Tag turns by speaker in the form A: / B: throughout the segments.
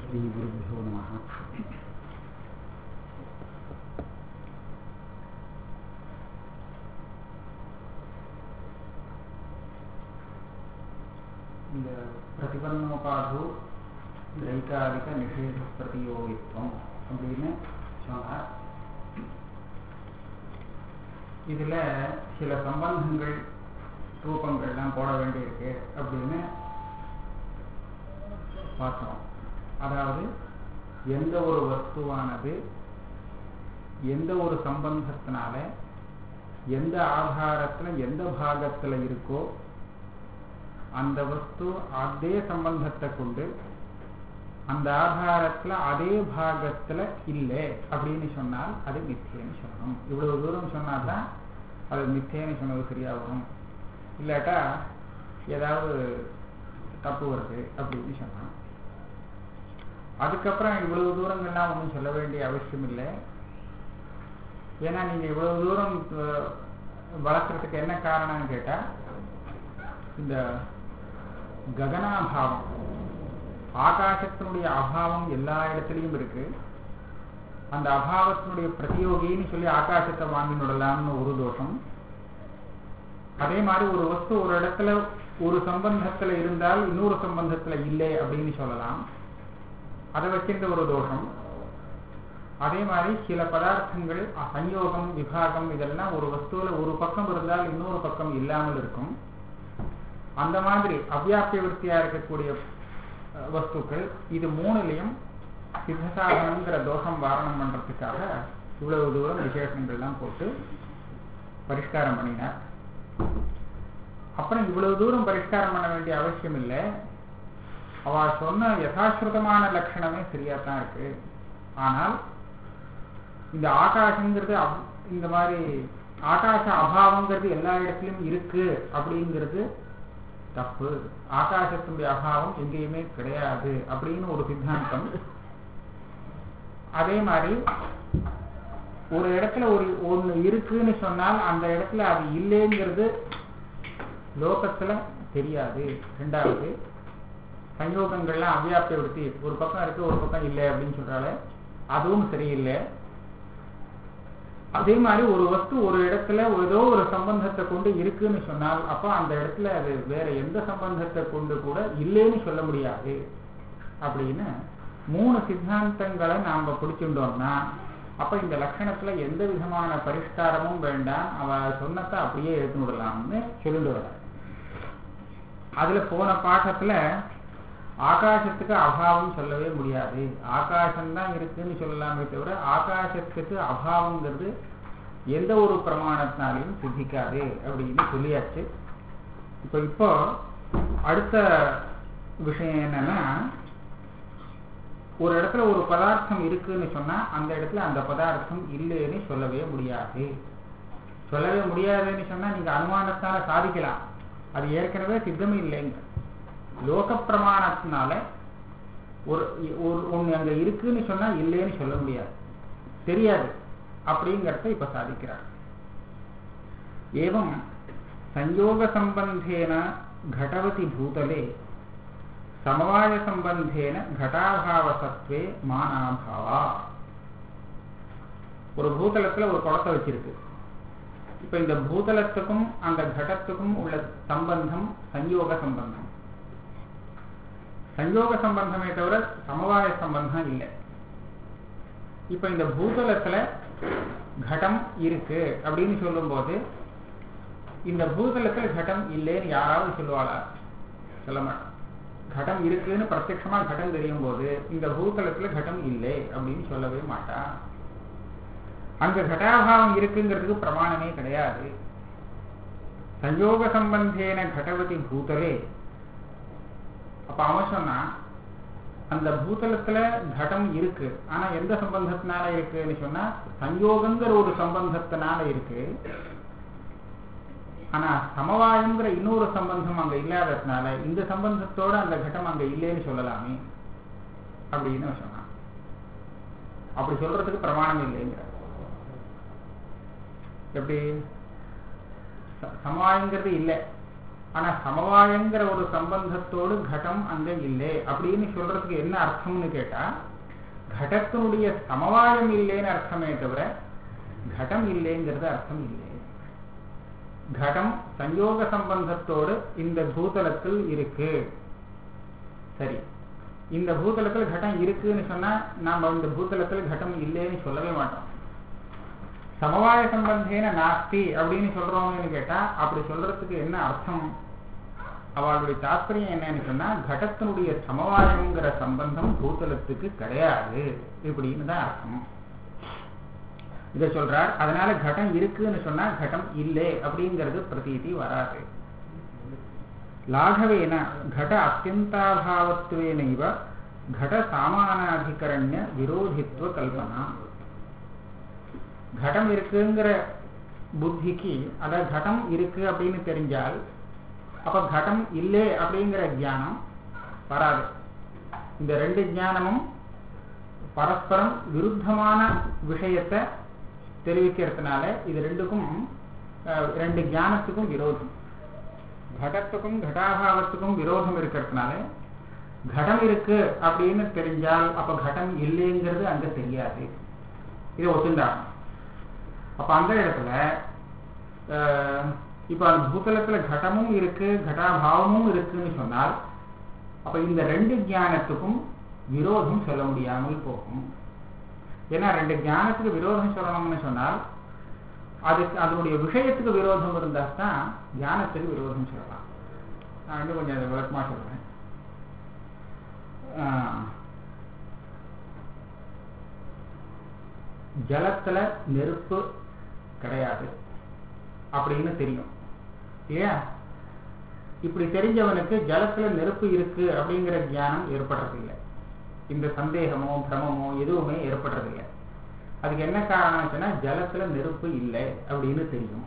A: श्रीगुरुभ्यो नमः இந்த பிரதிபன்னோபாது தைகாரிக நிஷேத பிரதியோகித்துவம் அப்படின்னு சொன்னார் இதுல சில சம்பந்தங்கள் ரூபங்கள்லாம் போட வேண்டியிருக்கு அப்படின்னு பார்த்தோம் அதாவது எந்த ஒரு வஸ்துவானது எந்த ஒரு சம்பந்தத்தினால எந்த ஆதாரத்துல எந்த பாகத்துல இருக்கோ அந்த வஸ்து அதே சம்பந்தத்தை கொண்டு அந்த ஆதாரத்துல அதே பாகத்துல இல்லை அப்படின்னு சொன்னால் அது மித்தியன்னு சொல்லணும் இவ்வளவு தூரம் சொன்னாதான் அது மித்தியன்னு சொன்னது சரியா வரும் இல்லாட்டா ஏதாவது தப்பு வருது அப்படின்னு சொன்னான் அதுக்கப்புறம் இவ்வளவு தூரங்கள்லாம் ஒன்றும் சொல்ல வேண்டிய அவசியம் இல்லை ஏன்னா நீங்க இவ்வளவு தூரம் வளர்க்கறதுக்கு என்ன காரணம்னு கேட்டா இந்த ககனாபாவம் ஆகாசத்தினுடைய அபாவம் எல்லா இடத்துலையும் இருக்கு அந்த அபாவத்தினுடைய பிரதியோகின்னு சொல்லி ஆகாசத்தை வாங்கினுடலாம்னு ஒரு தோஷம் அதே மாதிரி ஒரு வஸ்து ஒரு இடத்துல ஒரு சம்பந்தத்துல இருந்தால் இன்னொரு சம்பந்தத்துல இல்லை அப்படின்னு சொல்லலாம் அதை வச்சிருந்த ஒரு தோஷம் அதே மாதிரி சில பதார்த்தங்கள் சஞ்சோகம் விபாகம் இதெல்லாம் ஒரு வஸ்துவில ஒரு பக்கம் இருந்தால் இன்னொரு பக்கம் இல்லாமல் இருக்கும் அந்த மாதிரி அவ்வியாபிய விற்த்தியா இருக்கக்கூடிய வஸ்துக்கள் இது மூணுலையும் சித்தசாதனங்கிற தோஷம் வாரணம் பண்றதுக்காக இவ்வளவு தூரம் விசேஷங்கள்லாம் போட்டு பரிஷ்காரம் பண்ணினார் அப்புறம் இவ்வளவு தூரம் பரிஷ்காரம் பண்ண வேண்டிய அவசியம் இல்லை அவ சொன்ன யதாசிருதமான லட்சணமே சரியா தான் இருக்கு ஆனால் இந்த ஆகாசங்கிறது இந்த மாதிரி ஆகாச அபாவங்கிறது எல்லா இடத்துலயும் இருக்கு அப்படிங்கிறது தப்பு ஆகாசத்தினுடைய அபாவம் எங்கேயுமே கிடையாது அப்படின்னு ஒரு சித்தாந்தம் அதே மாதிரி ஒரு இடத்துல ஒரு ஒண்ணு இருக்குன்னு சொன்னால் அந்த இடத்துல அது இல்லைங்கிறது லோகத்துல தெரியாது ரெண்டாவது சயோகங்கள்லாம் அவ்வியாப்திய விடுத்தி ஒரு பக்கம் இருக்கு ஒரு பக்கம் இல்லை அப்படின்னு சொல்றாலே அதுவும் சரியில்லை அதே மாதிரி ஒரு வஸ்து ஒரு இடத்துல ஏதோ ஒரு சம்பந்தத்தை கொண்டு இருக்குன்னு சொன்னால் அப்ப அந்த இடத்துல அது வேற எந்த சம்பந்தத்தை கொண்டு கூட இல்லைன்னு சொல்ல முடியாது அப்படின்னு மூணு சித்தாந்தங்களை நாம பிடிச்சிட்டோம்னா அப்ப இந்த லட்சணத்துல எந்த விதமான பரிஷ்காரமும் வேண்டாம் அவ சொன்னதை அப்படியே எடுத்து விடலாம்னு சொல்லிட்டு வர அதுல போன பாட்டத்துல ஆகாசத்துக்கு அபாவம் சொல்லவே முடியாது ஆகாசம்தான் இருக்குன்னு சொல்லலாமே தவிர ஆகாசத்துக்கு அபாவங்கிறது எந்த ஒரு பிரமாணத்தினாலையும் சித்திக்காது அப்படின்னு சொல்லியாச்சு இப்போ இப்போ அடுத்த விஷயம் என்னன்னா ஒரு இடத்துல ஒரு பதார்த்தம் இருக்குன்னு சொன்னா அந்த இடத்துல அந்த பதார்த்தம் இல்லைன்னு சொல்லவே முடியாது சொல்லவே முடியாதுன்னு சொன்னா நீங்க அனுமானத்தால சாதிக்கலாம் அது ஏற்கனவே சித்தமே இல்லைங்க லோக பிரமாணத்தினால ஒரு ஒண்ணு அங்க இருக்குன்னு சொன்னா இல்லைன்னு சொல்ல முடியாது தெரியாது அப்படிங்கிறத இப்ப சாதிக்கிறார் ஏவம் சஞ்சோக சம்பந்தேன கடவதி பூதலே சமவாய சம்பந்தேன கட்டாபாவ சத்வே மானாபாவா ஒரு பூதலத்துல ஒரு குடத்தை வச்சிருக்கு இப்ப இந்த பூதலத்துக்கும் அந்த கடத்துக்கும் உள்ள சம்பந்தம் சஞ்சோக சம்பந்தம் சஞ்சோக சம்பந்தமே தவிர சமவாய சம்பந்தம் இல்லை இப்ப இந்த பூதலத்துல கடம் இருக்கு அப்படின்னு சொல்லும் போது இந்த பூதலத்துல கடம் இல்லைன்னு யாராவது சொல்லுவாளா சொல்ல மாட்டான் கடம் இருக்குன்னு பிரத்யமா கடம் தெரியும் போது இந்த பூதலத்துல கடம் இல்லை அப்படின்னு சொல்லவே மாட்டா அங்க கடாபாவம் இருக்குங்கிறதுக்கு பிரமாணமே கிடையாது சஞ்சோக சம்பந்தேன கடவதி பூதலே அப்ப அவன் சொன்னா அந்த பூதலத்துல கடம் இருக்கு ஆனா எந்த சம்பந்தத்தினால இருக்குன்னு சொன்னா சஞ்சோகங்கிற ஒரு சம்பந்தத்தினால இருக்கு ஆனா சமவாயங்கிற இன்னொரு சம்பந்தம் அங்க இல்லாததுனால இந்த சம்பந்தத்தோட அந்த கட்டம் அங்க இல்லைன்னு சொல்லலாமே அப்படின்னு சொன்னான் அப்படி சொல்றதுக்கு பிரமாணம் இல்லைங்கிற எப்படி சமவாயங்கிறது இல்லை ஆனா சமவாயங்கிற ஒரு சம்பந்தத்தோடு கடம் அங்க இல்லை அப்படின்னு சொல்றதுக்கு என்ன அர்த்தம்னு கேட்டா கடத்தினுடைய சமவாயம் இல்லைன்னு அர்த்தமே தவிர கடம் இல்லைங்கிறது அர்த்தம் இல்லை கடம் சயோக சம்பந்தத்தோடு இந்த பூதலத்தில் இருக்கு சரி இந்த பூதலத்தில் கடம் இருக்குன்னு சொன்னா நாம இந்த பூதலத்தில் கடம் இல்லைன்னு சொல்லவே மாட்டோம் சமவாய சம்பந்தேன நாஸ்தி அப்படின்னு சொல்றோம்னு கேட்டா அப்படி சொல்றதுக்கு என்ன அர்த்தம் அவளுடைய தாற்பயம் என்னன்னு சொன்னா கடத்தினுடைய சமவாயங்கிற சம்பந்தம் பூதலத்துக்கு கிடையாது இப்படின்னு தான் அர்த்தம் இதை சொல்றார் அதனால கடம் இருக்குன்னு சொன்னா கடம் இல்லை அப்படிங்கிறது பிரதீதி வராது லாகவேன கட அத்தியந்தாபாவத்துவேனைவ கட சாமானாதிகரண்ய விரோதித்துவ கல்பனா கடம் இருக்குங்கிற புத்திக்கு அத கடம் இருக்கு அப்படின்னு தெரிஞ்சால் அப்ப கடம் இல்லை அப்படிங்கிற ஞானம் வராது இந்த ரெண்டு ஞானமும் பரஸ்பரம் விருத்தமான விஷயத்தை தெரிவிக்கிறதுனால இது ரெண்டுக்கும் ரெண்டு ஞானத்துக்கும் விரோதம் கடத்துக்கும் கடாபாவத்துக்கும் விரோதம் இருக்கிறதுனால கடம் இருக்கு அப்படின்னு தெரிஞ்சால் அப்ப கடம் இல்லைங்கிறது அங்க தெரியாது இதை ஒத்துண்டாகும் அப்ப அந்த இடத்துல இப்ப அந்த பூதலத்துல கடமும் இருக்கு கடாபாவமும் இருக்குன்னு சொன்னால் அப்ப இந்த ரெண்டு ஞானத்துக்கும் விரோதம் சொல்ல முடியாமல் போகும் ஏன்னா ரெண்டு ஞானத்துக்கு விரோதம் சொல்லணும்னு சொன்னால் அதுக்கு அதனுடைய விஷயத்துக்கு விரோதம் இருந்தா தான் ஞானத்துக்கு விரோதம் சொல்லலாம் நான் இன்னும் கொஞ்சம் அதை விளக்கமா சொல்றேன் ஜலத்துல நெருப்பு கிடையாது அப்படின்னு தெரியும் இல்லையா இப்படி தெரிஞ்சவனுக்கு ஜலத்துல நெருப்பு இருக்கு அப்படிங்கிற ஞானம் ஏற்படுறதில்லை இந்த சந்தேகமோ பிரமமோ எதுவுமே ஏற்படுறதில்லை அதுக்கு என்ன காரணம் சொன்னா ஜலத்துல நெருப்பு இல்லை அப்படின்னு தெரியும்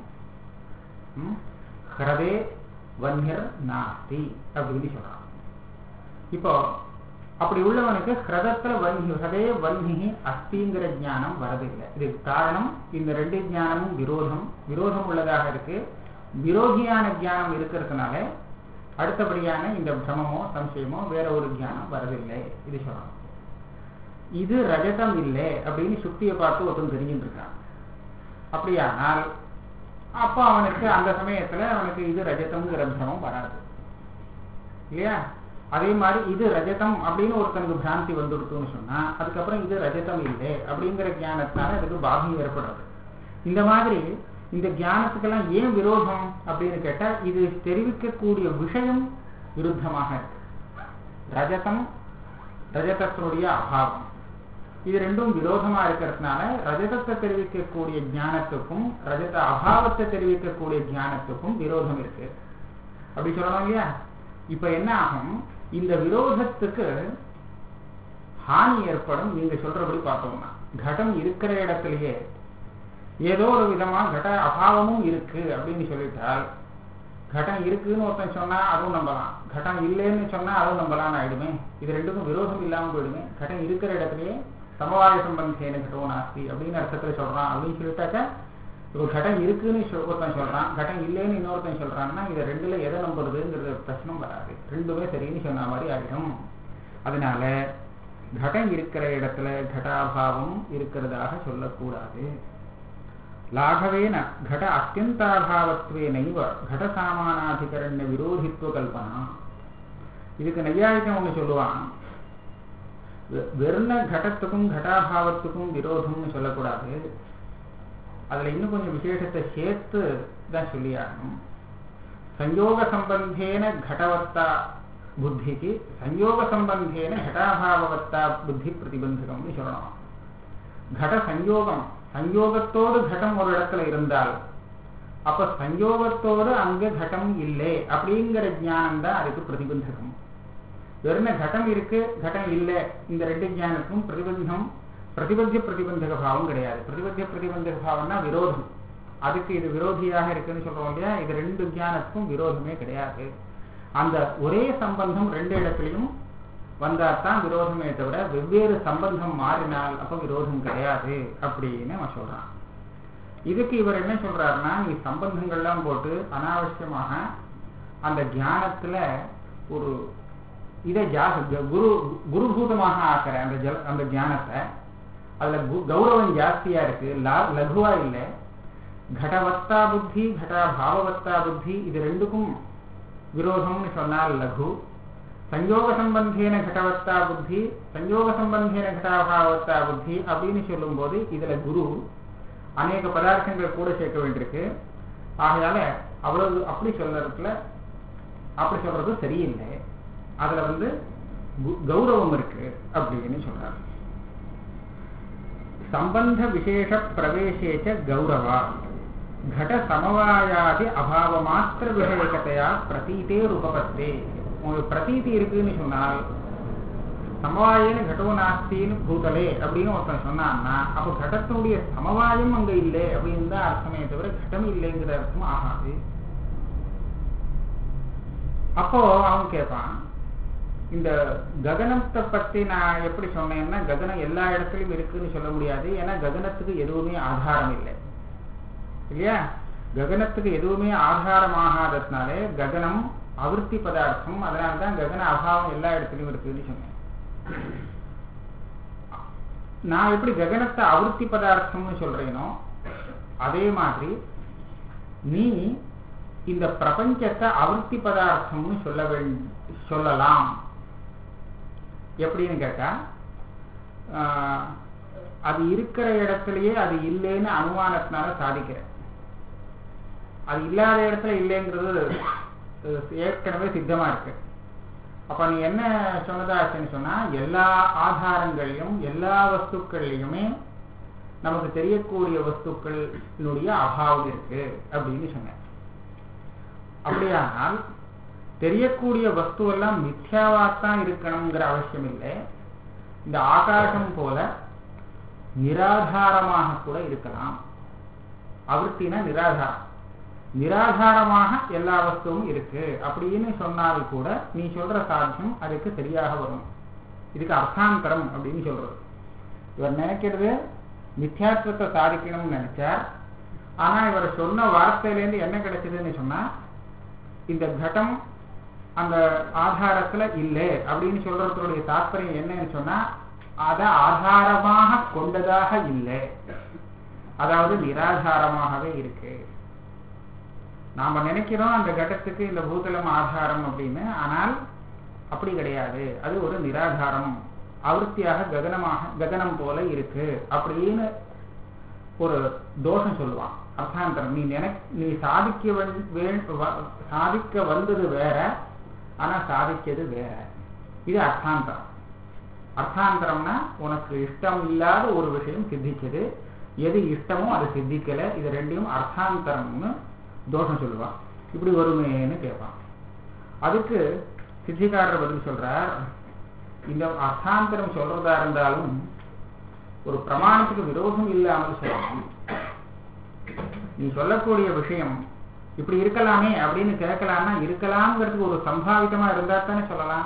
A: ஹரதே வன்யர் நாஸ்தி அப்படின்னு சொல்றான் இப்போ அப்படி உள்ளவனுக்கு ஹிரதத்துல வன்ஹி ஹதே வன்ஹி அஸ்திங்கிற ஞானம் வரதில்லை இதுக்கு காரணம் இந்த ரெண்டு ஞானமும் விரோதம் விரோதம் உள்ளதாக இருக்கு விரோதியான ஞானம் இருக்கிறதுனால அடுத்தபடியான இந்த பிரமமோ சம்சயமோ வேற ஒரு ஞானம் வரதில்லை இது சொல்லணும் இது ரஜதம் இல்லை அப்படின்னு சுத்தியை பார்த்து ஒருத்தன் தெரிஞ்சுட்டு இருக்கான் அப்படியானால் அப்ப அவனுக்கு அந்த சமயத்துல அவனுக்கு இது ரஜதம்ங்கிற பிரமம் வராது இல்லையா அதே மாதிரி இது ரஜதம் அப்படின்னு ஒருத்தனுக்கு பிராந்தி வந்துடுத்துன்னு சொன்னா அதுக்கப்புறம் இது ரஜதம் இல்லை அப்படிங்கிற ஞானத்தினால அதுக்கு பாகம் ஏற்படுறது இந்த மாதிரி இந்த ஞானத்துக்கெல்லாம் ஏன் விரோதம் அப்படின்னு கேட்டா இது தெரிவிக்கக்கூடிய விஷயம் விருத்தமாக இருக்கு ரஜதம் ரஜதத்தினுடைய அபாவம் இது ரெண்டும் விரோதமா இருக்கிறதுனால ரஜதத்தை தெரிவிக்கக்கூடிய ஞானத்துக்கும் ரஜத அபாவத்தை தெரிவிக்கக்கூடிய ஞானத்துக்கும் விரோதம் இருக்கு அப்படி சொல்லணும் இல்லையா இப்ப என்ன ஆகும் இந்த விரோதத்துக்கு ஹானி ஏற்படும் நீங்க சொல்றபடி பார்த்தோம்னா கடம் இருக்கிற இடத்திலேயே ஏதோ ஒரு விதமா கட அபாவமும் இருக்கு அப்படின்னு சொல்லிட்டால் கடம் இருக்குன்னு ஒருத்தன் சொன்னா அதுவும் நம்பலாம் கடம் இல்லைன்னு சொன்னா அதுவும் நம்பலாம்னு ஆயிடுமே இது ரெண்டுக்கும் விரோதம் இல்லாம போயிடுமே கடம் இருக்கிற இடத்துலயே சமவாய சம்பந்தேன கடோ நாஸ்தி அப்படின்னு அர்த்தத்துல சொல்றான் அப்படின்னு சொல்லிட்டாக்க இப்போ கடம் இருக்குன்னு ஒருத்தன் சொல்றான் கடம் இல்லைன்னு இன்னொருத்தன் சொல்றான்னா இதை ரெண்டுல எதை நம்புறதுங்கிறது பிரச்சனை வராது ரெண்டுமே சரின்னு சொன்ன மாதிரி ஆகிடும் அதனால கடம் இருக்கிற இடத்துல கடாபாவம் இருக்கிறதாக சொல்லக்கூடாது லாகவேன கட அத்தியந்தாபாவத்வேனைவ கட சாமானாதிகரண்ய விரோதித்துவ கல்பனா இதுக்கு நையாயிக்கம் ஒண்ணு சொல்லுவான் வெறும் கடத்துக்கும் கடாபாவத்துக்கும் விரோதம்னு சொல்லக்கூடாது அதுல இன்னும் கொஞ்சம் விசேஷத்தை சேர்த்து தான் சொல்லியாகணும் சஞ்சோக சம்பந்தேன கடவத்தா புத்திக்கு சஞ்சோக சம்பந்தேன கடாபாவத்தா புத்தி பிரதிபந்தகம்னு சொல்லணும் கட சஞ்சோகம் சஞ்சோகத்தோடு கடம் ஒரு இடத்துல இருந்தால் அப்ப சஞ்சோகத்தோடு அங்க கடம் இல்லை அப்படிங்கிற ஞானம் தான் அதுக்கு பிரதிபந்தகம் வெறும் கடம் இருக்கு கடம் இல்லை இந்த ரெண்டு ஞானத்துக்கும் பிரதிபந்தம் பிரதிபத்திய பிரதிபந்தக பாவம் கிடையாது பிரதிபத்திய பிரதிபந்தக பாவம்னா விரோதம் அதுக்கு இது விரோதியாக இருக்குன்னு சொல்றோம் இல்லையா இது ரெண்டு ஞானத்துக்கும் விரோதமே கிடையாது அந்த ஒரே சம்பந்தம் ரெண்டு இடத்துலையும் வந்தாதான் விரோதமே தவிர வெவ்வேறு சம்பந்தம் மாறினால் அப்ப விரோதம் கிடையாது அப்படின்னு அவன் சொல்றான் இதுக்கு இவர் என்ன சொல்றாருன்னா நீ சம்பந்தங்கள்லாம் போட்டு அனாவசியமாக அந்த தியானத்துல ஒரு இதை ஜா குரு குருபூதமாக ஆக்கிற அந்த ஜல அந்த தியானத்தை அதுல கு- கௌரவம் ஜாஸ்தியா இருக்கு லா- லகுவா இல்லை கடவத்தா புத்தி கட பாவவத்தா புத்தி இது ரெண்டுக்கும் விரோதம்னு சொன்னால் லகு சஞ்சோக சம்பந்தேன கடவத்தா புத்தி சஞ்சோக சம்பந்தேன கடாபாவத்தா புத்தி அப்படின்னு சொல்லும்போது இதுல குரு அநேக பதார்த்தங்கள் கூட சேர்க்க வேண்டியிருக்கு ஆகையால அவ்வளவு அப்படி சொல்றதுல அப்படி சொல்றது சரியில்லை அதுல வந்து கு- கௌரவம் இருக்கு அப்படின்னு சொல்றாரு சம்பந்த விசேஷ பிரவேசேச்ச கௌரவா घट சமவாயாதி அபாவ மாத்திர விஷயகத்தையா பிரதீதே உபபத்தே உங்களுக்கு பிரதீதி இருக்குன்னு சொன்னால் சமவாயேன்னு கடோ நாஸ்தின்னு பூதலே அப்படின்னு ஒருத்தன் சொன்னான்னா அப்போ கடத்தினுடைய சமவாயம் அங்க இல்லை அப்படின்னு தான் அர்த்தமே தவிர கடம் இல்லைங்கிற அர்த்தம் ஆகாது அப்போ அவன் கேட்பான் இந்த ககனத்தை பத்தி நான் எப்படி சொன்னேன்னா ககனம் எல்லா இடத்துலயும் இருக்குன்னு சொல்ல முடியாது ஏன்னா ககனத்துக்கு எதுவுமே ஆதாரம் இல்லை இல்லையா ககனத்துக்கு எதுவுமே ஆதாரமாகாததுனாலே ககனம் அவிர்த்தி பதார்த்தம் அதனால்தான் ககன அபாவம் எல்லா இடத்துலயும் இருக்குன்னு சொன்னேன் நான் எப்படி ககனத்தை அவிர்த்தி பதார்த்தம்னு சொல்றேனோ அதே மாதிரி நீ இந்த பிரபஞ்சத்தை அவிர்த்தி பதார்த்தம்னு சொல்ல வேண்டி சொல்லலாம் எப்படின்னு கேட்டா ஆஹ், அது இருக்கிற இடத்துலயே அது இல்லைன்னு அனுமானத்தினால சாதிக்கிற அது இல்லாத இடத்துல இல்லைங்கிறது அஹ், ஏற்கனவே சித்தமா இருக்கு அப்ப நீ என்ன சொன்னதாச்சுன்னு சொன்னா எல்லா ஆதாரங்களையும் எல்லா வஸ்துக்கள்லையுமே நமக்கு தெரியக்கூடிய வஸ்துக்களினுடைய அபாவம் இருக்கு அப்படின்னு சொன்னேன் அப்படியானால் தெரியக்கூடிய வஸ்துவெல்லாம் மித்யாவாத்தான் இருக்கணுங்கிற அவசியம் இல்லை இந்த ஆகாசம் போல நிராதாரமாக கூட இருக்கலாம் அவர்த்தினா நிராதாரம் நிராதாரமாக எல்லா வஸ்துவும் இருக்கு அப்படின்னு சொன்னால் கூட நீ சொல்ற சாத்தியம் அதுக்கு சரியாக வரும் இதுக்கு அர்த்தாந்தரம் அப்படின்னு சொல்றது இவர் நினைக்கிறது மித்யாத்வத்தை சாதிக்கணும்னு நினைச்சார் ஆனா இவர் சொன்ன வார்த்தையிலேருந்து என்ன கிடைச்சதுன்னு சொன்னா இந்த கட்டம் அந்த ஆதாரத்துல இல்லை அப்படின்னு சொல்றதுடைய தாற்பயம் என்னன்னு சொன்னா அதை ஆதாரமாக கொண்டதாக இல்லை அதாவது நிராதாரமாகவே இருக்கு நாம நினைக்கிறோம் அந்த கட்டத்துக்கு இந்த பூதலம் ஆதாரம் அப்படின்னு ஆனால் அப்படி கிடையாது அது ஒரு நிராதாரம் அவருத்தியாக ககனமாக ககனம் போல இருக்கு அப்படின்னு ஒரு தோஷம் சொல்லுவான் அர்த்தாந்தரம் நீ நினை நீ சாதிக்க வந்- வே- வ- சாதிக்க வந்தது வேற ஆனா சாதிச்சது வேற இது அர்த்தாந்தரம் அர்த்தாந்தரம்னா உனக்கு இஷ்டம் இல்லாத ஒரு விஷயம் சித்திச்சது எது இஷ்டமோ அது சித்திக்கல இது ரெண்டையும் அர்த்தாந்தரம்னு தோஷம் சொல்லுவான் இப்படி வருமேன்னு கேட்பான் அதுக்கு சித்திகாரர் பதில் சொல்றார் இந்த அர்த்தாந்தரம் சொல்றதா இருந்தாலும் ஒரு பிரமாணத்துக்கு விரோதம் இல்லாமல் சொல்லணும் நீ சொல்லக்கூடிய விஷயம் இப்படி இருக்கலாமே அப்படின்னு கேட்கலாம்னா இருக்கலாம்ங்கிறதுக்கு ஒரு சம்பாவிதமா இருந்தா தானே சொல்லலாம்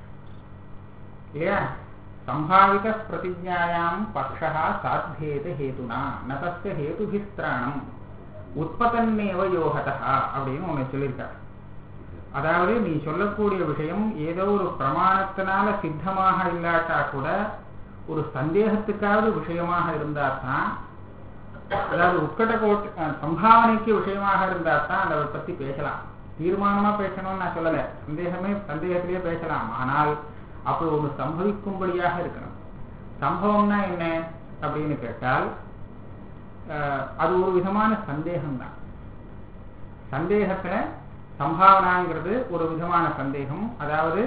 A: இல்லையா சம்பாவித பிரதிஜாயாம் பக்ஷா சாத்தியேத ஹேதுனா நதஸ்ய ஹேதுபிஸ்திராணம் உற்பத்தன்னேவ யோகதா அப்படின்னு உன்னை சொல்லியிருக்கார் அதாவது நீ சொல்லக்கூடிய விஷயம் ஏதோ ஒரு பிரமாணத்தினால சித்தமாக இல்லாட்டா கூட ஒரு சந்தேகத்துக்காவது விஷயமாக இருந்தா தான் அதாவது உட்கட்ட கோட் அஹ், சம்பாவனைக்கு விஷயமாக இருந்தா தான் அதை பத்தி பேசலாம் தீர்மானமா பேசணும்னு நான் சொல்லல சந்தேகமே சந்தேகத்திலேயே பேசலாம் ஆனால் அப்போ ஒன்று சம்பவிக்கும்படியாக இருக்கணும் சம்பவம்னா என்ன அப்படின்னு கேட்டால் அஹ், அது ஒரு விதமான சந்தேகம்தான் சந்தேகத்துல சம்பாவனாங்கிறது ஒரு விதமான சந்தேகம் அதாவது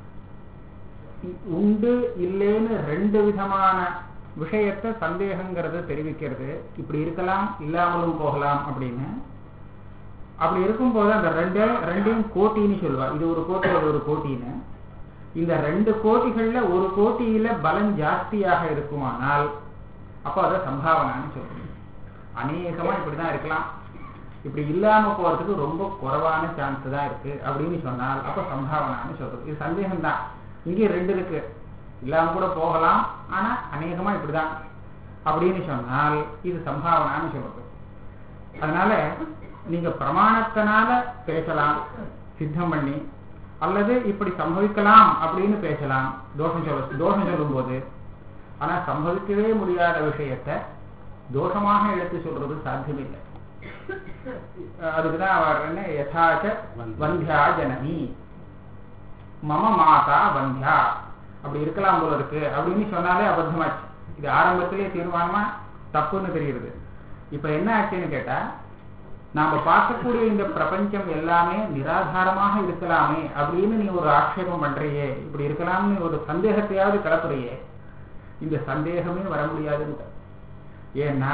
A: இ- உண்டு இல்லைன்னு ரெண்டு விதமான விஷயத்தை சந்தேகங்கிறது தெரிவிக்கிறது இப்படி இருக்கலாம் இல்லாமலும் போகலாம் அப்படின்னு அப்படி இருக்கும்போது அந்த ரெண்டு ரெண்டையும் கோட்டின்னு சொல்லுவா இது ஒரு கோட்டி அது ஒரு கோட்டின்னு இந்த ரெண்டு கோட்டிகள்ல ஒரு கோட்டியில பலம் ஜாஸ்தியாக இருக்குமானால் அப்போ அதை சம்பாவனான்னு சொல்றோம் அநேகமா இப்படிதான் இருக்கலாம் இப்படி இல்லாம போறதுக்கு ரொம்ப குறைவான சான்ஸ் தான் இருக்கு அப்படின்னு சொன்னால் அப்ப சம்பாவனான்னு சொல்றது இது சந்தேகம் தான் இங்கே ரெண்டு இருக்கு இல்லாம கூட போகலாம் ஆனா அநேகமா இப்படிதான் அப்படின்னு சொன்னால் இது சம்பாவனான்னு சொல்றது அதனால நீங்க பிரமாணத்தினால பேசலாம் சித்தம் பண்ணி அல்லது இப்படி சம்பவிக்கலாம் அப்படின்னு பேசலாம் தோஷம் சொல்ல தோஷம் சொல்லும்போது ஆனா சம்பவிக்கவே முடியாத விஷயத்தை தோஷமாக எடுத்து சொல்றது சாத்தியமில்லை அதுக்குதான் அவர் என்ன யதாச்ச வந்தியா ஜனனி மம மாதா வந்தியா அப்படி இருக்கலாம் போல இருக்கு அப்படின்னு சொன்னாலே அபத்தமாச்சு இது ஆரம்பத்திலே தீர்மானமா தப்புன்னு தெரியுது இப்ப என்ன ஆச்சுன்னு கேட்டா நாம பார்க்கக்கூடிய இந்த பிரபஞ்சம் எல்லாமே நிராதாரமாக இருக்கலாமே அப்படின்னு நீ ஒரு ஆட்சேபம் பண்றியே இப்படி இருக்கலாம்னு ஒரு சந்தேகத்தையாவது கிளப்புறியே இந்த சந்தேகமே வர முடியாதுன்னு ஏன்னா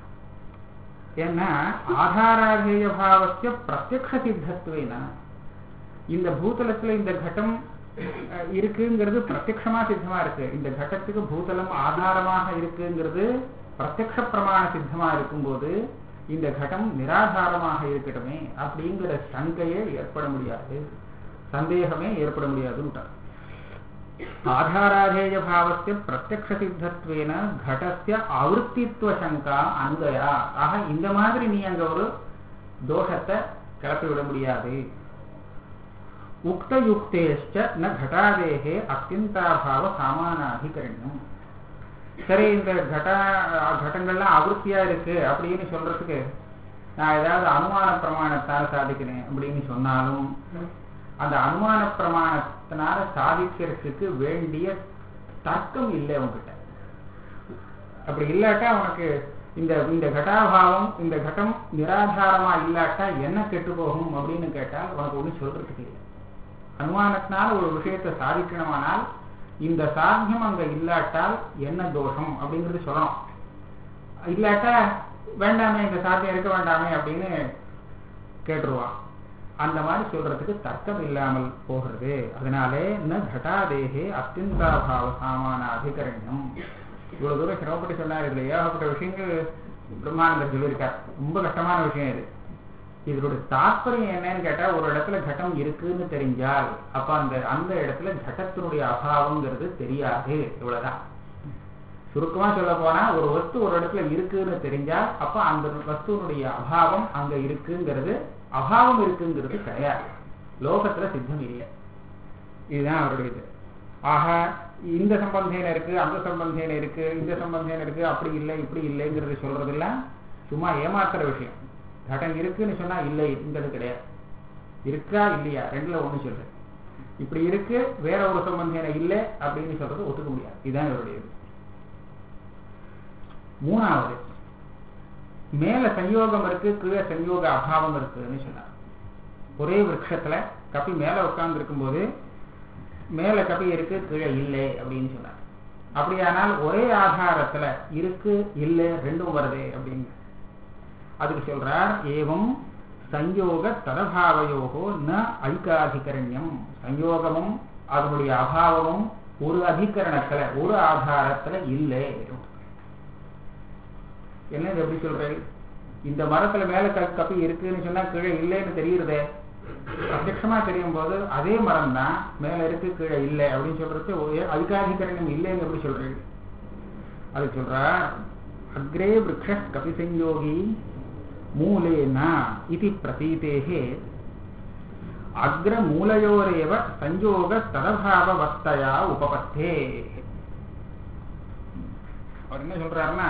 A: ஏன்னா ஆதாராதேய பாவசிய பிரத்யக்ஷ சித்தத்துவேனா இந்த பூதலத்துல இந்த கட்டம் அஹ், இருக்குங்கிறது பிரத்யக்ஷமா சித்தமா இருக்கு இந்த கட்டத்துக்கு பூதலம் ஆதாரமாக இருக்குங்கிறது பிரத்யக்ஷ பிரமாண சித்தமா இருக்கும்போது இந்த கட்டம் நிராதாரமாக இருக்கட்டுமே அப்படிங்கிற சங்கையே ஏற்பட முடியாது சந்தேகமே ஏற்பட முடியாதுன்ட்டார் ஆதாராதேய பாவசிய பிரத்யக்ஷ சித்தத்வேன கடஸ்ய ஆவருத்தித்துவ சங்கா அங்கயா ஆக இந்த மாதிரி நீ அங்க ஒரு தோஷத்தை கிளப்பி விட முடியாது உக்தயுக்தேஷ்ட ந கட்டாதேகே அத்தியந்தாபாவ சாமானாதிகரண்யம் சரி இந்த கடா கடங்கள்லாம் ஆவருத்தியா இருக்கு அப்படின்னு சொல்றதுக்கு நான் ஏதாவது அனுமான பிரமாணத்தால் சாதிக்கிறேன் அப்படின்னு சொன்னாலும் அந்த அனுமான பிரமாணத்தினால சாதிக்கிறதுக்கு வேண்டிய தர்க்கம் இல்லை உங்ககிட்ட அப்படி இல்லாட்டா உனக்கு இந்த இந்த கட்டாபாவம் இந்த கட்டம் நிராதாரமா இல்லாட்டா என்ன கெட்டு போகும் அப்படின்னு கேட்டால் உனக்கு ஒன்றும் சொல்றதுக்கு இல்லை அனுமானத்தினால ஒரு விஷயத்தை சாதிக்கணுமானால் இந்த சாத்தியம் அங்க இல்லாட்டால் என்ன தோஷம் அப்படிங்கிறது சொல்லணும் இல்லாட்டா வேண்டாமே இந்த சாத்தியம் இருக்க வேண்டாமே அப்படின்னு கேட்டுருவான் அந்த மாதிரி சொல்றதுக்கு தர்க்கம் இல்லாமல் போகிறது அதனாலே ந கட்டாதேகே அத்தியந்தாபாவ சாமான அதிகரண்யம் இவ்வளவு தூரம் சிரமப்பட்டு சொன்னார் இதுல ஏகப்பட்ட விஷயங்கள் பிரம்மானந்தர் சொல்லியிருக்கார் ரொம்ப கஷ்டமான விஷயம் இது இதோட தாற்பயம் என்னன்னு கேட்டா ஒரு இடத்துல கட்டம் இருக்குன்னு தெரிஞ்சால் அப்ப அந்த அந்த இடத்துல கட்டத்தினுடைய அபாவங்கிறது தெரியாது இவ்வளவுதான் சுருக்கமா சொல்ல போனா ஒரு வஸ்து ஒரு இடத்துல இருக்குன்னு தெரிஞ்சால் அப்ப அந்த வஸ்துவனுடைய அபாவம் அங்க இருக்குங்கிறது அபாவம் இருக்குங்கிறது கிடையாது லோகத்துல சித்தம் இல்லை இதுதான் அவருடைய இது ஆக இந்த சம்பந்தேன இருக்கு அந்த சம்பந்தேன இருக்கு இந்த சம்பந்தேன இருக்கு அப்படி இல்லை இப்படி இல்லைங்கிறது சொல்றதெல்லாம் சும்மா ஏமாத்துற விஷயம் கடன் இருக்குன்னு சொன்னா இல்லைங்கிறது கிடையாது இருக்கா இல்லையா ரெண்டுல ஒண்ணு சொல்லு இப்படி இருக்கு வேற ஒரு சம்பந்தேன இல்லை அப்படின்னு சொல்றது ஒத்துக்க முடியாது இதுதான் இவருடைய இது மூணாவது மேல சயோகம் இருக்கு கீழே சயோக அபாவம் இருக்குன்னு சொன்னார் ஒரே விரக்ஷத்துல கப்பி மேல உட்கார்ந்து இருக்கும்போது மேல கப்பி இருக்கு கீழே இல்லை அப்படின்னு சொன்னார் அப்படியானால் ஒரே ஆதாரத்துல இருக்கு இல்லை ரெண்டும் வருதே அப்படின்னு அதுக்கு சொல்றார் ஏவம் சயோக ததபாவயோகோ ந ஐக்காதிகரண்யம் சயோகமும் அதனுடைய அபாவமும் ஒரு அதிகரணத்துல ஒரு ஆதாரத்துல இல்லை என்ன இது எப்படி சொல்றேன் இந்த மரத்துல மேல க- கப்பி இருக்குன்னு சொன்னா கீழே இல்லைன்னு தெரியுறதே பிரத்யட்சமா தெரியும் போது அதே மரம் தான் மேல இருக்கு கீழே இல்லை அப்படின்னு சொல்றது ஒரே அதிகாதிகரணம் இல்லைன்னு எப்படி சொல்றேன் அது சொல்றா அக்ரே விரக்ஷ கபி சஞ்சோகி மூலேன இது பிரதீதேः அக்ரமூலயோரேவ சஞ்சோக ததபாவவஸ்தையா உபபத்தே அவர் என்ன சொல்றாருன்னா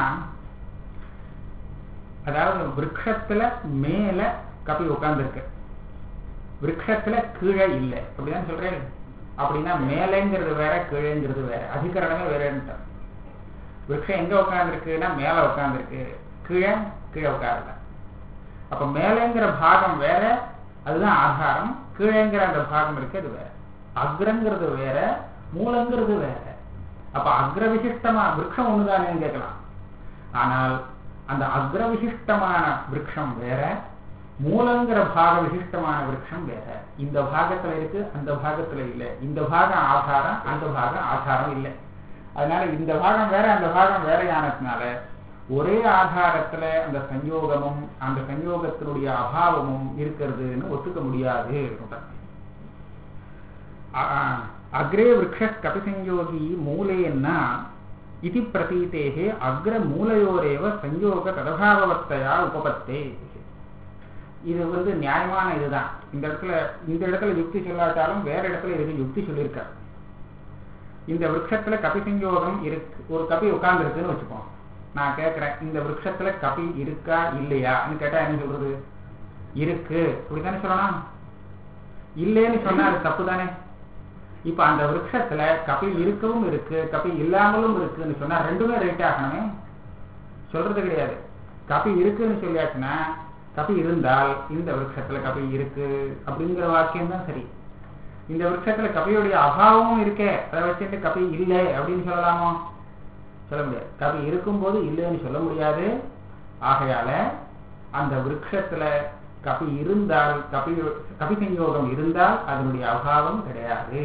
A: அதாவது விரக்ஷத்துல மேல கப்பி உட்கார்ந்துருக்கு விரக்ஷத்துல கீழே இல்லை அப்படிதான் சொல்றேன் அப்படின்னா மேலேங்கிறது வேற கீழேங்கிறது வேற அதிகரணமே வேறன்ட்டு விரக்ஷம் எங்க உட்கார்ந்துருக்குன்னா மேல உட்கார்ந்துருக்கு கீழே கீழே உட்காரல அப்ப மேலேங்கிற பாகம் வேற அதுதான் ஆதாரம் கீழேங்கிற அந்த பாகம் இருக்கு அது வேற அக்ரங்கிறது வேற மூலங்கிறது வேற அப்ப அக்ர விசிஷ்டமா விரக்ஷம் ஒண்ணுதானேன்னு கேட்கலாம் ஆனால் அந்த அக்ர விசிஷ்டமான விரக்ஷம் வேற மூலங்கிற பாக விசிஷ்டமான விரக்ஷம் வேற இந்த பாகத்துல இருக்கு அந்த பாகத்துல இல்லை இந்த பாகம் ஆதாரம் அந்த பாகம் ஆதாரம் இல்லை அதனால இந்த பாகம் வேற அந்த பாகம் வேறையானதுனால ஒரே ஆதாரத்துல அந்த சஞ்சோகமும் அந்த சஞ்சோகத்தினுடைய அபாவமும் இருக்கிறதுன்னு ஒத்துக்க முடியாது அ- அ- அக்ரே விரக்ஷ கபிசஞ்சோகி மூலேன்னா இது பிரதீதேः அக்ரமூலயோரேவ சஞ்சோக ததபாவவர்த்தையா உபபத்தே இது வந்து நியாயமான இதுதான் இந்த இடத்துல இந்த இடத்துல யுக்தி சொல்லாட்டாலும் வேற இடத்துல இதுக்கு யுக்தி சொல்லியிருக்கார் இந்த விருட்சத்துல கபி சஞ்சோகம் இருக்கு ஒரு கபி உட்கார்ந்து இருக்குன்னு வச்சுப்போம் நான் கேட்கிறேன் இந்த விருட்சத்துல கபி இருக்கா இல்லையான்னு கேட்டா என்ன சொல்றது இருக்கு அப்படித்தானே சொல்லணும் இல்லைன்னு சொன்னா அது தப்பு தானே இப்ப அந்த விருட்சத்துல கபி இருக்கவும் இருக்கு கபி இல்லாமலும் இருக்குன்னு சொன்னா ரெண்டுமே ரைட் ஆகணுமே சொல்றது கிடையாது கபி இருக்குன்னு சொல்லியாச்சுன்னா கபி இருந்தால் இந்த விருட்சத்துல கபி இருக்கு அப்படிங்கிற வாக்கியம் தான் சரி இந்த விருட்சத்துல கபியுடைய அபாவமும் இருக்கே அதை வச்சுட்டு கபி இல்லை அப்படின்னு சொல்லலாமோ சொல்ல முடியாது கபி இருக்கும்போது இல்லைன்னு சொல்ல முடியாது ஆகையால அந்த விருட்சத்துல கபி இருந்தால் கபி கபி சஞ்சோகம் இருந்தால் அதனுடைய அபாவம் கிடையாது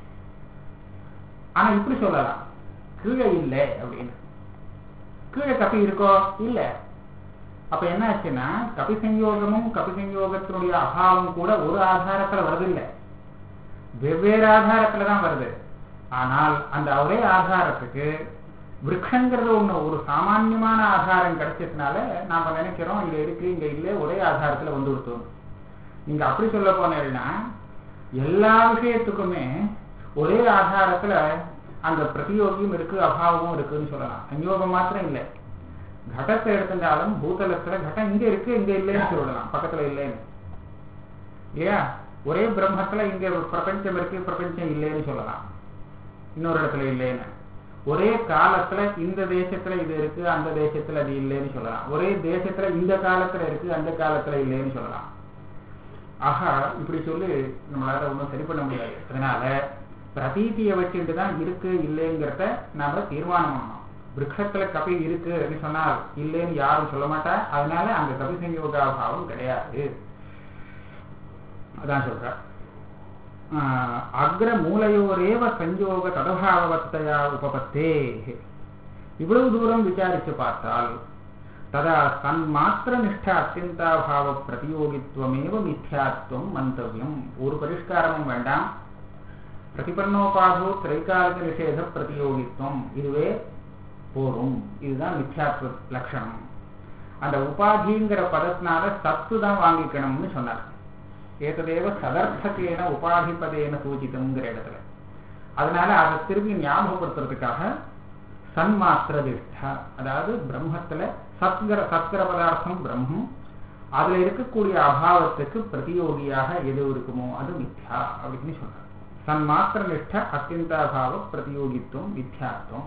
A: ஆனா இப்படி சொல்லலாம் கீழே இல்லை அப்படின்னு கீழே கபி இருக்கோ இல்ல அப்ப என்ன ஆச்சுன்னா கபி சஞ்சோகமும் கபி சஞ்சோகத்தினுடைய அபாவம் கூட ஒரு ஆதாரத்துல வருதில்லை வெவ்வேறு ஆதாரத்துல தான் வருது ஆனால் அந்த ஒரே ஆதாரத்துக்கு விரக்ஷங்கிறது ஒண்ணு ஒரு சாமான்யமான ஆதாரம் கிடைச்சதுனால நாம நினைக்கிறோம் இங்க இருக்கு இங்க இல்லை ஒரே ஆதாரத்துல வந்து விட்டோம் நீங்க அப்படி சொல்ல போனீங்கன்னா எல்லா விஷயத்துக்குமே ஒரே ஆதாரத்துல அந்த பிரதியோகியும் இருக்கு அபாவமும் இருக்குன்னு சொல்லலாம் சஞ்சோகம் மாத்திரம் இல்லை கடத்தை எடுத்திருந்தாலும் பூதலத்துல கட்டம் இங்க இருக்கு இங்க இல்லைன்னு சொல்லலாம் பக்கத்துல இல்லைன்னு இல்லையா ஒரே பிரம்மத்துல இங்க பிரபஞ்சம் இருக்கு பிரபஞ்சம் இல்லைன்னு சொல்லலாம் இன்னொரு இடத்துல இல்லைன்னு ஒரே காலத்துல இந்த தேசத்துல இது இருக்கு அந்த தேசத்துல அது இல்லைன்னு சொல்லலாம் ஒரே தேசத்துல இந்த காலத்துல இருக்கு அந்த காலத்துல இல்லைன்னு சொல்லலாம் ஆகா இப்படி சொல்லி நம்மளால ஒன்றும் சரி பண்ண முடியாது அதனால பிரதீதியை வச்சுட்டு தான் இருக்கு இல்லைங்கிறத நாம தீர்மானம் பண்ணணும் விரக்ஷத்துல கபி இருக்கு அப்படின்னு சொன்னால் இல்லைன்னு யாரும் சொல்ல மாட்டா அதனால அந்த கபி சங்கயோகாபாவம் கிடையாது அதான் சொல்ற அக்ர மூலையோரேவ சஞ்சோக ததபாவத்தையா உபபத்தே இவ்வளவு தூரம் விசாரிச்சு பார்த்தால் ததா சன்மாத்திர நிஷ்ட அத்தியந்தாபாவ பிரதியோகித்துவமேவ மித்யாத்வம் மந்தவியம் ஒரு பரிஷ்காரமும் வேண்டாம் பிரதிபன்னோபாதோ திரைகாலிக நிஷேத பிரதியோகித்துவம் இதுவே போரும் இதுதான் மித்யாத்வ லட்சணம் அந்த உபாதிங்கிற பதத்தினால சத்து தான் வாங்கிக்கணும்னு சொன்னார் ஏததேவ சதர்த்தகேன உபாதிபதேன சூச்சிதம்ங்கிற இடத்துல அதனால அதை திரும்பி ஞாபகப்படுத்துறதுக்காக சன்மாத்திர திஷ்டா அதாவது பிரம்மத்துல சத்கர சத்கர பதார்த்தம் பிரம்மம் அதுல இருக்கக்கூடிய அபாவத்துக்கு பிரதியோகியாக எது இருக்குமோ அது மித்யா அப்படின்னு சொல்றாங்க சன்மாத்திர நிஷ்ட அத்தியந்தாபாவ பிரதியோகித்துவம் மித்யாத்துவம்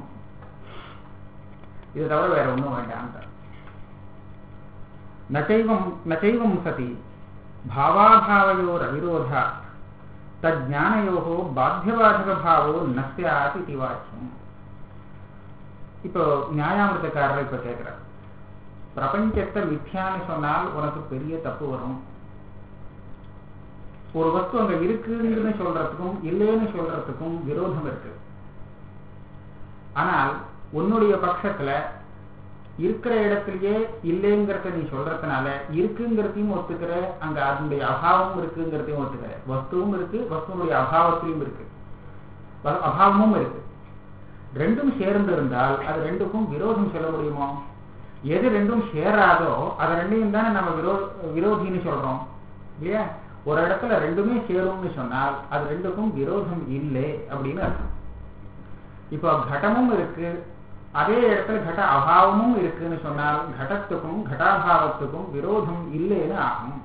A: இது தவிர வேற ஒன்றும் வேண்டாம் நச்சைவம் நச்சைவம் சதி भावाभावयोर अविरोधात् तज्ஞானயோகோ பாத்தியவாதக பாவோ நஸ்யாத் இது வாக்கியம் இப்போ நியாயாமிரதக்காரர் இப்ப கேட்கிறார் பிரபஞ்சத்தை மித்யான்னு சொன்னால் உனக்கு பெரிய தப்பு வரும் ஒரு வஸ்து அங்க இருக்குன்னு சொல்றதுக்கும் இல்லைன்னு சொல்றதுக்கும் விரோதம் இருக்கு ஆனால் உன்னுடைய பட்சத்துல இருக்கிற இடத்துலயே இல்லைங்கிறத நீ சொல்றதுனால இருக்குங்கிறதையும் ஒத்துக்கிற அங்க அதனுடைய அபாவமும் இருக்குங்கிறதையும் ஒத்துக்கிற வஸ்துவும் இருக்கு வஸ்துவனுடைய அபாவத்திலையும் இருக்கு அபாவமும் இருக்கு ரெண்டும் சேர்ந்து இருந்தால் அது ரெண்டுக்கும் விரோதம் சொல்ல முடியுமோ எது ரெண்டும் சேராதோ அது ரெண்டையும் தானே நம்ம விரோ விரோதின்னு சொல்றோம் இல்லையா ஒரு இடத்துல ரெண்டுமே சேரும்னு சொன்னால் அது ரெண்டுக்கும் விரோதம் இல்லை அப்படின்னு அர்த்தம் இப்போ கடமும் இருக்கு அதே இடத்துல கட அபாவமும் இருக்குன்னு சொன்னால் கடத்துக்கும் கடாபாவத்துக்கும் விரோதம் இல்லைன்னு ஆகும்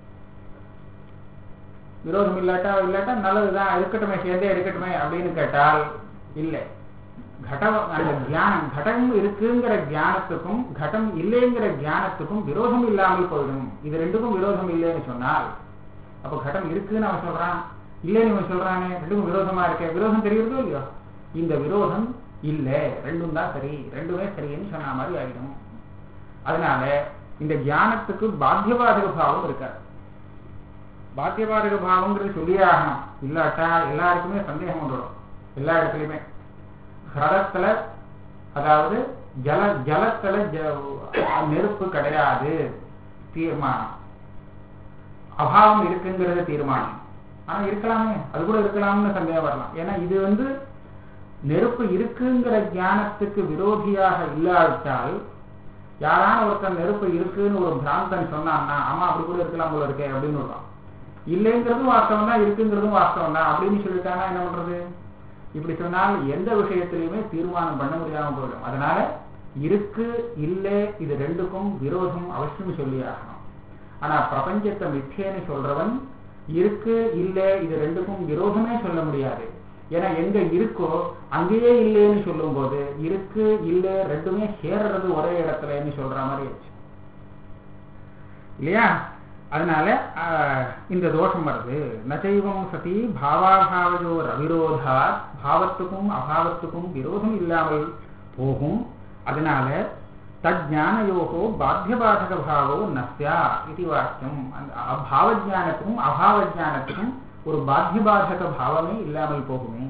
A: விரோதம் இல்லாட்டா இல்லாட்டா நல்லதுதான் இருக்கட்டுமே சேர்ந்தே இருக்கட்டுமே அப்படின்னு கேட்டால் இல்லை கட அந்த தியானம் கடம் இருக்குங்கிற தியானத்துக்கும் கடம் இல்லைங்கிற தியானத்துக்கும் விரோதம் இல்லாமல் போயிடும் இது ரெண்டுக்கும் விரோதம் இல்லைன்னு சொன்னால் அப்ப கடம் இருக்குன்னு அவன் சொல்றான் இல்லைன்னு அவன் சொல்றானே ரெண்டுக்கும் விரோதமா இருக்க விரோதம் தெரியுறதோ இல்லையோ இந்த விரோதம் இல்ல ரெண்டும் தான் சரி ரெண்டுமே சரின்னு சொன்ன மாதிரி ஆகிடும் அதனால இந்த தியானத்துக்கு பாத்தியபாதக பாவம் இருக்காது பாத்தியபாதக பாவங்கிறது சொல்லியே ஆகணும் இல்லாட்டா எல்லாருக்குமே சந்தேகம் வந்துடும் எல்லா இடத்துலையுமே ஹிரதத்துல அதாவது ஜல ஜலத்துல நெருப்பு கிடையாது தீர்மானம் அபாவம் இருக்குங்கிறது தீர்மானம் ஆனா இருக்கலாமே அது கூட இருக்கலாம்னு சந்தேகம் வரலாம் ஏன்னா இது வந்து நெருப்பு இருக்குங்கிற ஞானத்துக்கு விரோதியாக இல்லாவிட்டால் யாரான ஒருத்தன் நெருப்பு இருக்குன்னு ஒரு பிராந்தன் சொன்னான்னா ஆமா அப்படி கூட இருக்கலாம் போல இருக்கே அப்படின்னு சொல்றான் இல்லைங்கிறதும் வாஸ்தவம் தான் இருக்குங்கிறதும் வாஸ்தவம் தான் அப்படின்னு சொல்லிட்டானா என்ன பண்றது இப்படி சொன்னால் எந்த விஷயத்திலையுமே தீர்மானம் பண்ண முடியாம போயிடும் அதனால இருக்கு இல்லை இது ரெண்டுக்கும் விரோதம் அவசியம் சொல்லி ஆகணும் ஆனா பிரபஞ்சத்தை மிச்சேன்னு சொல்றவன் இருக்கு இல்லை இது ரெண்டுக்கும் விரோதமே சொல்ல முடியாது ஏன்னா எங்க இருக்கோ அங்கேயே இல்லைன்னு சொல்லும் போது இருக்கு இல்லை ரெண்டுமே சேர்றது ஒரே இடத்துலன்னு சொல்ற மாதிரி ஆச்சு இல்லையா அதனால இந்த தோஷம் வருது நச்சைவம் சதி பாவாபாவஜோ ரவிரோதா பாவத்துக்கும் அபாவத்துக்கும் விரோதம் இல்லாமல் போகும் அதனால தஜானயோகோ பாத்தியபாதக பாவோ நஸ்யா இது வாக்கியம் அந்த பாவஜானத்துக்கும் அபாவஜானத்துக்கும் ஒரு பாத்தியபாதக பாவமே இல்லாமல் போகுமே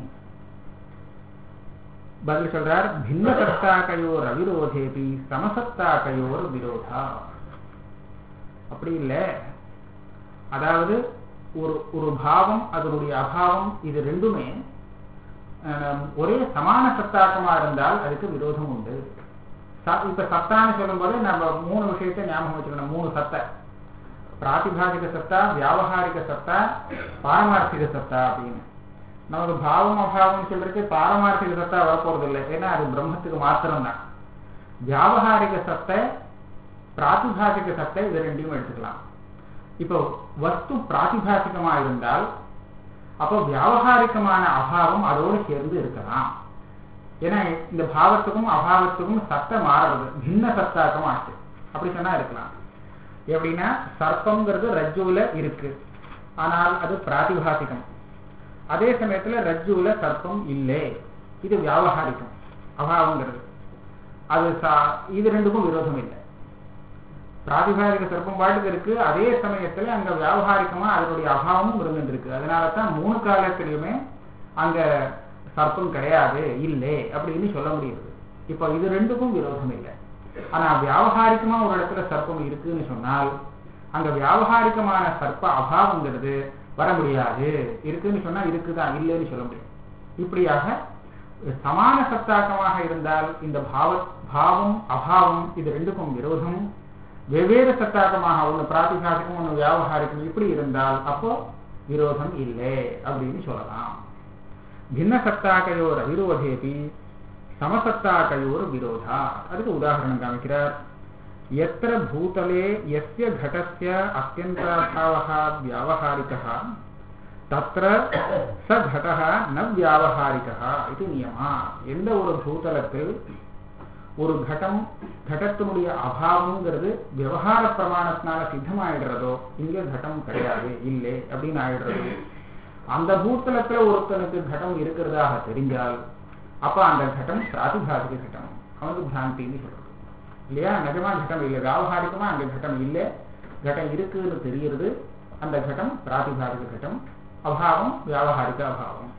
A: பதில் சொல்றார் பின்ன சத்தாக்கையோர் அவிரோதேபி சமசத்தாக்கையோர் விரோதா அப்படி இல்லை அதாவது ஒரு ஒரு பாவம் அதனுடைய அபாவம் இது ரெண்டுமே ஒரே சமான சத்தாக்கமா இருந்தால் அதுக்கு விரோதம் உண்டு இப்ப சத்தான்னு சொல்லும் போது நம்ம மூணு விஷயத்தை ஞாபகம் வச்சுக்கணும் மூணு சத்தை பிராத்திபாசிக சத்தா வியாபகாரிக சத்தா பாரமார்த்திக சத்தா அப்படின்னு நமக்கு பாவம் அபாவம் சொல்றதுக்கு பாரமார்த்திக சத்தா வரப்போறது இல்லை ஏன்னா அது பிரம்மத்துக்கு மாத்திரம்தான் வியாபகாரிக சத்தை பிராத்திபாசிக சத்தை இது ரெண்டையும் எடுத்துக்கலாம் இப்போ வஸ்து பிராத்திபாசிகமா இருந்தால் அப்போ வியாபகாரிகமான அபாவம் அதோடு சேர்ந்து இருக்கலாம் ஏன்னா இந்த பாவத்துக்கும் அபாவத்துக்கும் சத்தை மாறுறது பின்ன சத்தாக்கம் ஆச்சு அப்படி சொன்னா இருக்கலாம் எப்படின்னா சர்ப்பங்கிறது ரஜ்ஜுல இருக்கு ஆனால் அது பிராத்திபாசிகம் அதே சமயத்துல ரஜ்ஜுல சர்ப்பம் இல்லை இது வியாபகாரிகம் அபாவங்கிறது அது இது ரெண்டுக்கும் விரோதம் இல்லை பிராதிபாதிக சர்ப்பம் பாட்டுக்கு இருக்கு அதே சமயத்துல அங்க வியாபகாரிகமா அதனுடைய அபாவமும் இருந்துட்டு இருக்கு அதனால தான் மூணு காலத்திலையுமே அங்க சர்ப்பம் கிடையாது இல்லை அப்படின்னு சொல்ல முடியுது இப்போ இது ரெண்டுக்கும் விரோதம் இல்லை ஆனா வியாபகாரிகமா ஒரு இடத்துல சர்ப்பம் இருக்குன்னு சொன்னால் அங்க வியாபகாரிகமான சர்ப்ப அபாவங்கிறது வர முடியாது இருக்குன்னு சொன்னா இருக்குதான் இல்லைன்னு சொல்ல முடியும் இப்படியாக சமான சத்தாக்கமாக இருந்தால் இந்த பாவ பாவம் அபாவம் இது ரெண்டுக்கும் விரோதம் வெவ்வேறு சத்தாக்கமாக ஒன்று பிராத்திகாசிகம் ஒன்று வியாபகாரிகம் இப்படி இருந்தால் அப்போ விரோதம் இல்லை அப்படின்னு சொல்லலாம் பின்ன சத்தாக்கையோர் அவிரோதேபி சமசத்தாக்கையோர் விரோதா அதுக்கு உதாரணம் காமிக்கிறார் எத்திர பூதலே எஸ்ய கடஸ்ய அத்தியந்தாபாவः வியாவகாரிகः தத்திர ச கடः ந வியாவகாரிகः இது நியமா எந்த ஒரு பூதலத்தில் ஒரு கட்டம் கடத்தினுடைய அபாவம்ங்கிறது விவகார பிரமாணத்தினால சித்தமாயிடுறதோ இங்க கட்டம் கிடையாது இல்லை அப்படின்னு ஆயிடுறது அந்த பூத்தலத்துல ஒருத்தனுக்கு கட்டம் இருக்கிறதாக தெரிஞ்சால் அப்ப அந்த கட்டம் பிராதிபாதிக கட்டம் அவனுக்கு பிராந்தின்னு சொல்றது இல்லையா நிஜமா கட்டம் இல்லை வியாபகாரிகமா அங்க கட்டம் இல்லை கட்டம் இருக்குன்னு தெரிகிறது அந்த கட்டம் பிராதிபாதிக கட்டம் அபாவம் வியாபகாரிக அபாவம்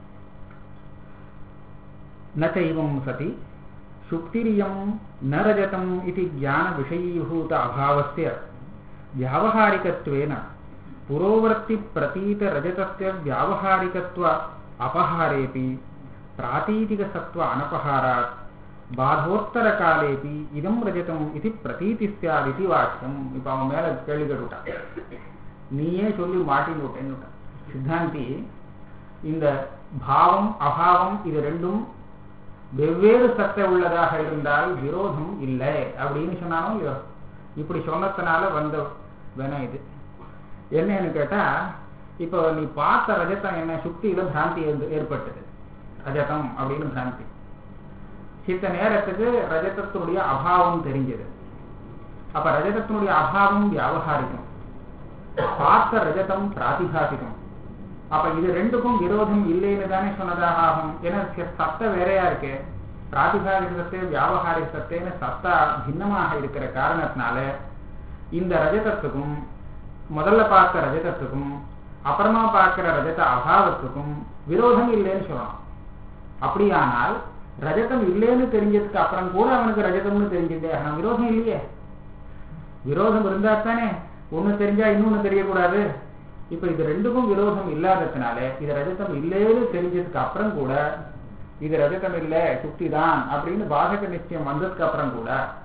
A: நைவம் சதி சுக்திரியம் ந ரஜதம் இது ஞான விஷயீभूत அபாவஸ்ய வியாவகாரிகத்வேன புரோவர்த்தி பிரதீத ரஜதஸ்ய வியாவகாரிகத்வ அபஹாரேபி பிராதீதிக சத்வ அனபஹாராத் பாதோத்தர காலேபி இதம் ரஜதம் இது பிரதீதி சாத் இது வாக்கியம் இப்ப அவன் மேல கேள்வி கேட்டுட்டான் நீயே சொல்லி மாட்டின்னு விட்டேன்னு விட்டான் சித்தாந்தி இந்த பாவம் அபாவம் இது ரெண்டும் வெவ்வேறு சத்தை உள்ளதாக இருந்தால் விரோதம் இல்லை அப்படின்னு சொன்னாலும் இல்லையோ இப்படி சொன்னதுனால வந்த வேணா இது என்னன்னு கேட்டா இப்போ நீ பார்த்த ரஜத்தம் என்ன சுக்தியில பிராந்தி ஏற்பட்டது ரஜதம் அப்படின்னு பிராந்தி சித்த நேரத்துக்கு ரஜதத்தினுடைய அபாவம் தெரிஞ்சது அப்ப ரஜதத்தினுடைய அபாவம் வியாபகாரிகம் பார்த்த ரஜதம் பிராதிபாசிகம் அப்ப இது ரெண்டுக்கும் விரோதம் இல்லைன்னு தானே சொன்னதாக ஆகும் ஏன்னா சத்த வேறையா இருக்கு பிராதிபாதிக சத்தே வியாபகாரிக சத்தேன்னு சத்தா பின்னமாக இருக்கிற காரணத்தினால இந்த ரஜதத்துக்கும் முதல்ல பார்த்த ரஜதத்துக்கும் அப்புறமா பார்க்கிற ரஜத அபாவத்துக்கும் விரோதம் இல்லைன்னு சொல்லணும் அப்படியானால் ரஜதம் இல்லைன்னு தெரிஞ்சதுக்கு அப்புறம் கூட அவனுக்கு ரஜதம்னு தெரிஞ்சுட்டே ஆனா விரோதம் இல்லையே விரோதம் இருந்தா தானே ஒண்ணு தெரிஞ்சா இன்னொன்னு தெரியக்கூடாது இப்ப இது ரெண்டுக்கும் விரோதம் இல்லாததுனால இது ரஜதம் இல்லைன்னு தெரிஞ்சதுக்கு அப்புறம் கூட இது ரஜதம் இல்லை சுக்தி தான் அப்படின்னு பாதக நிச்சயம் வந்ததுக்கு அப்புறம் கூட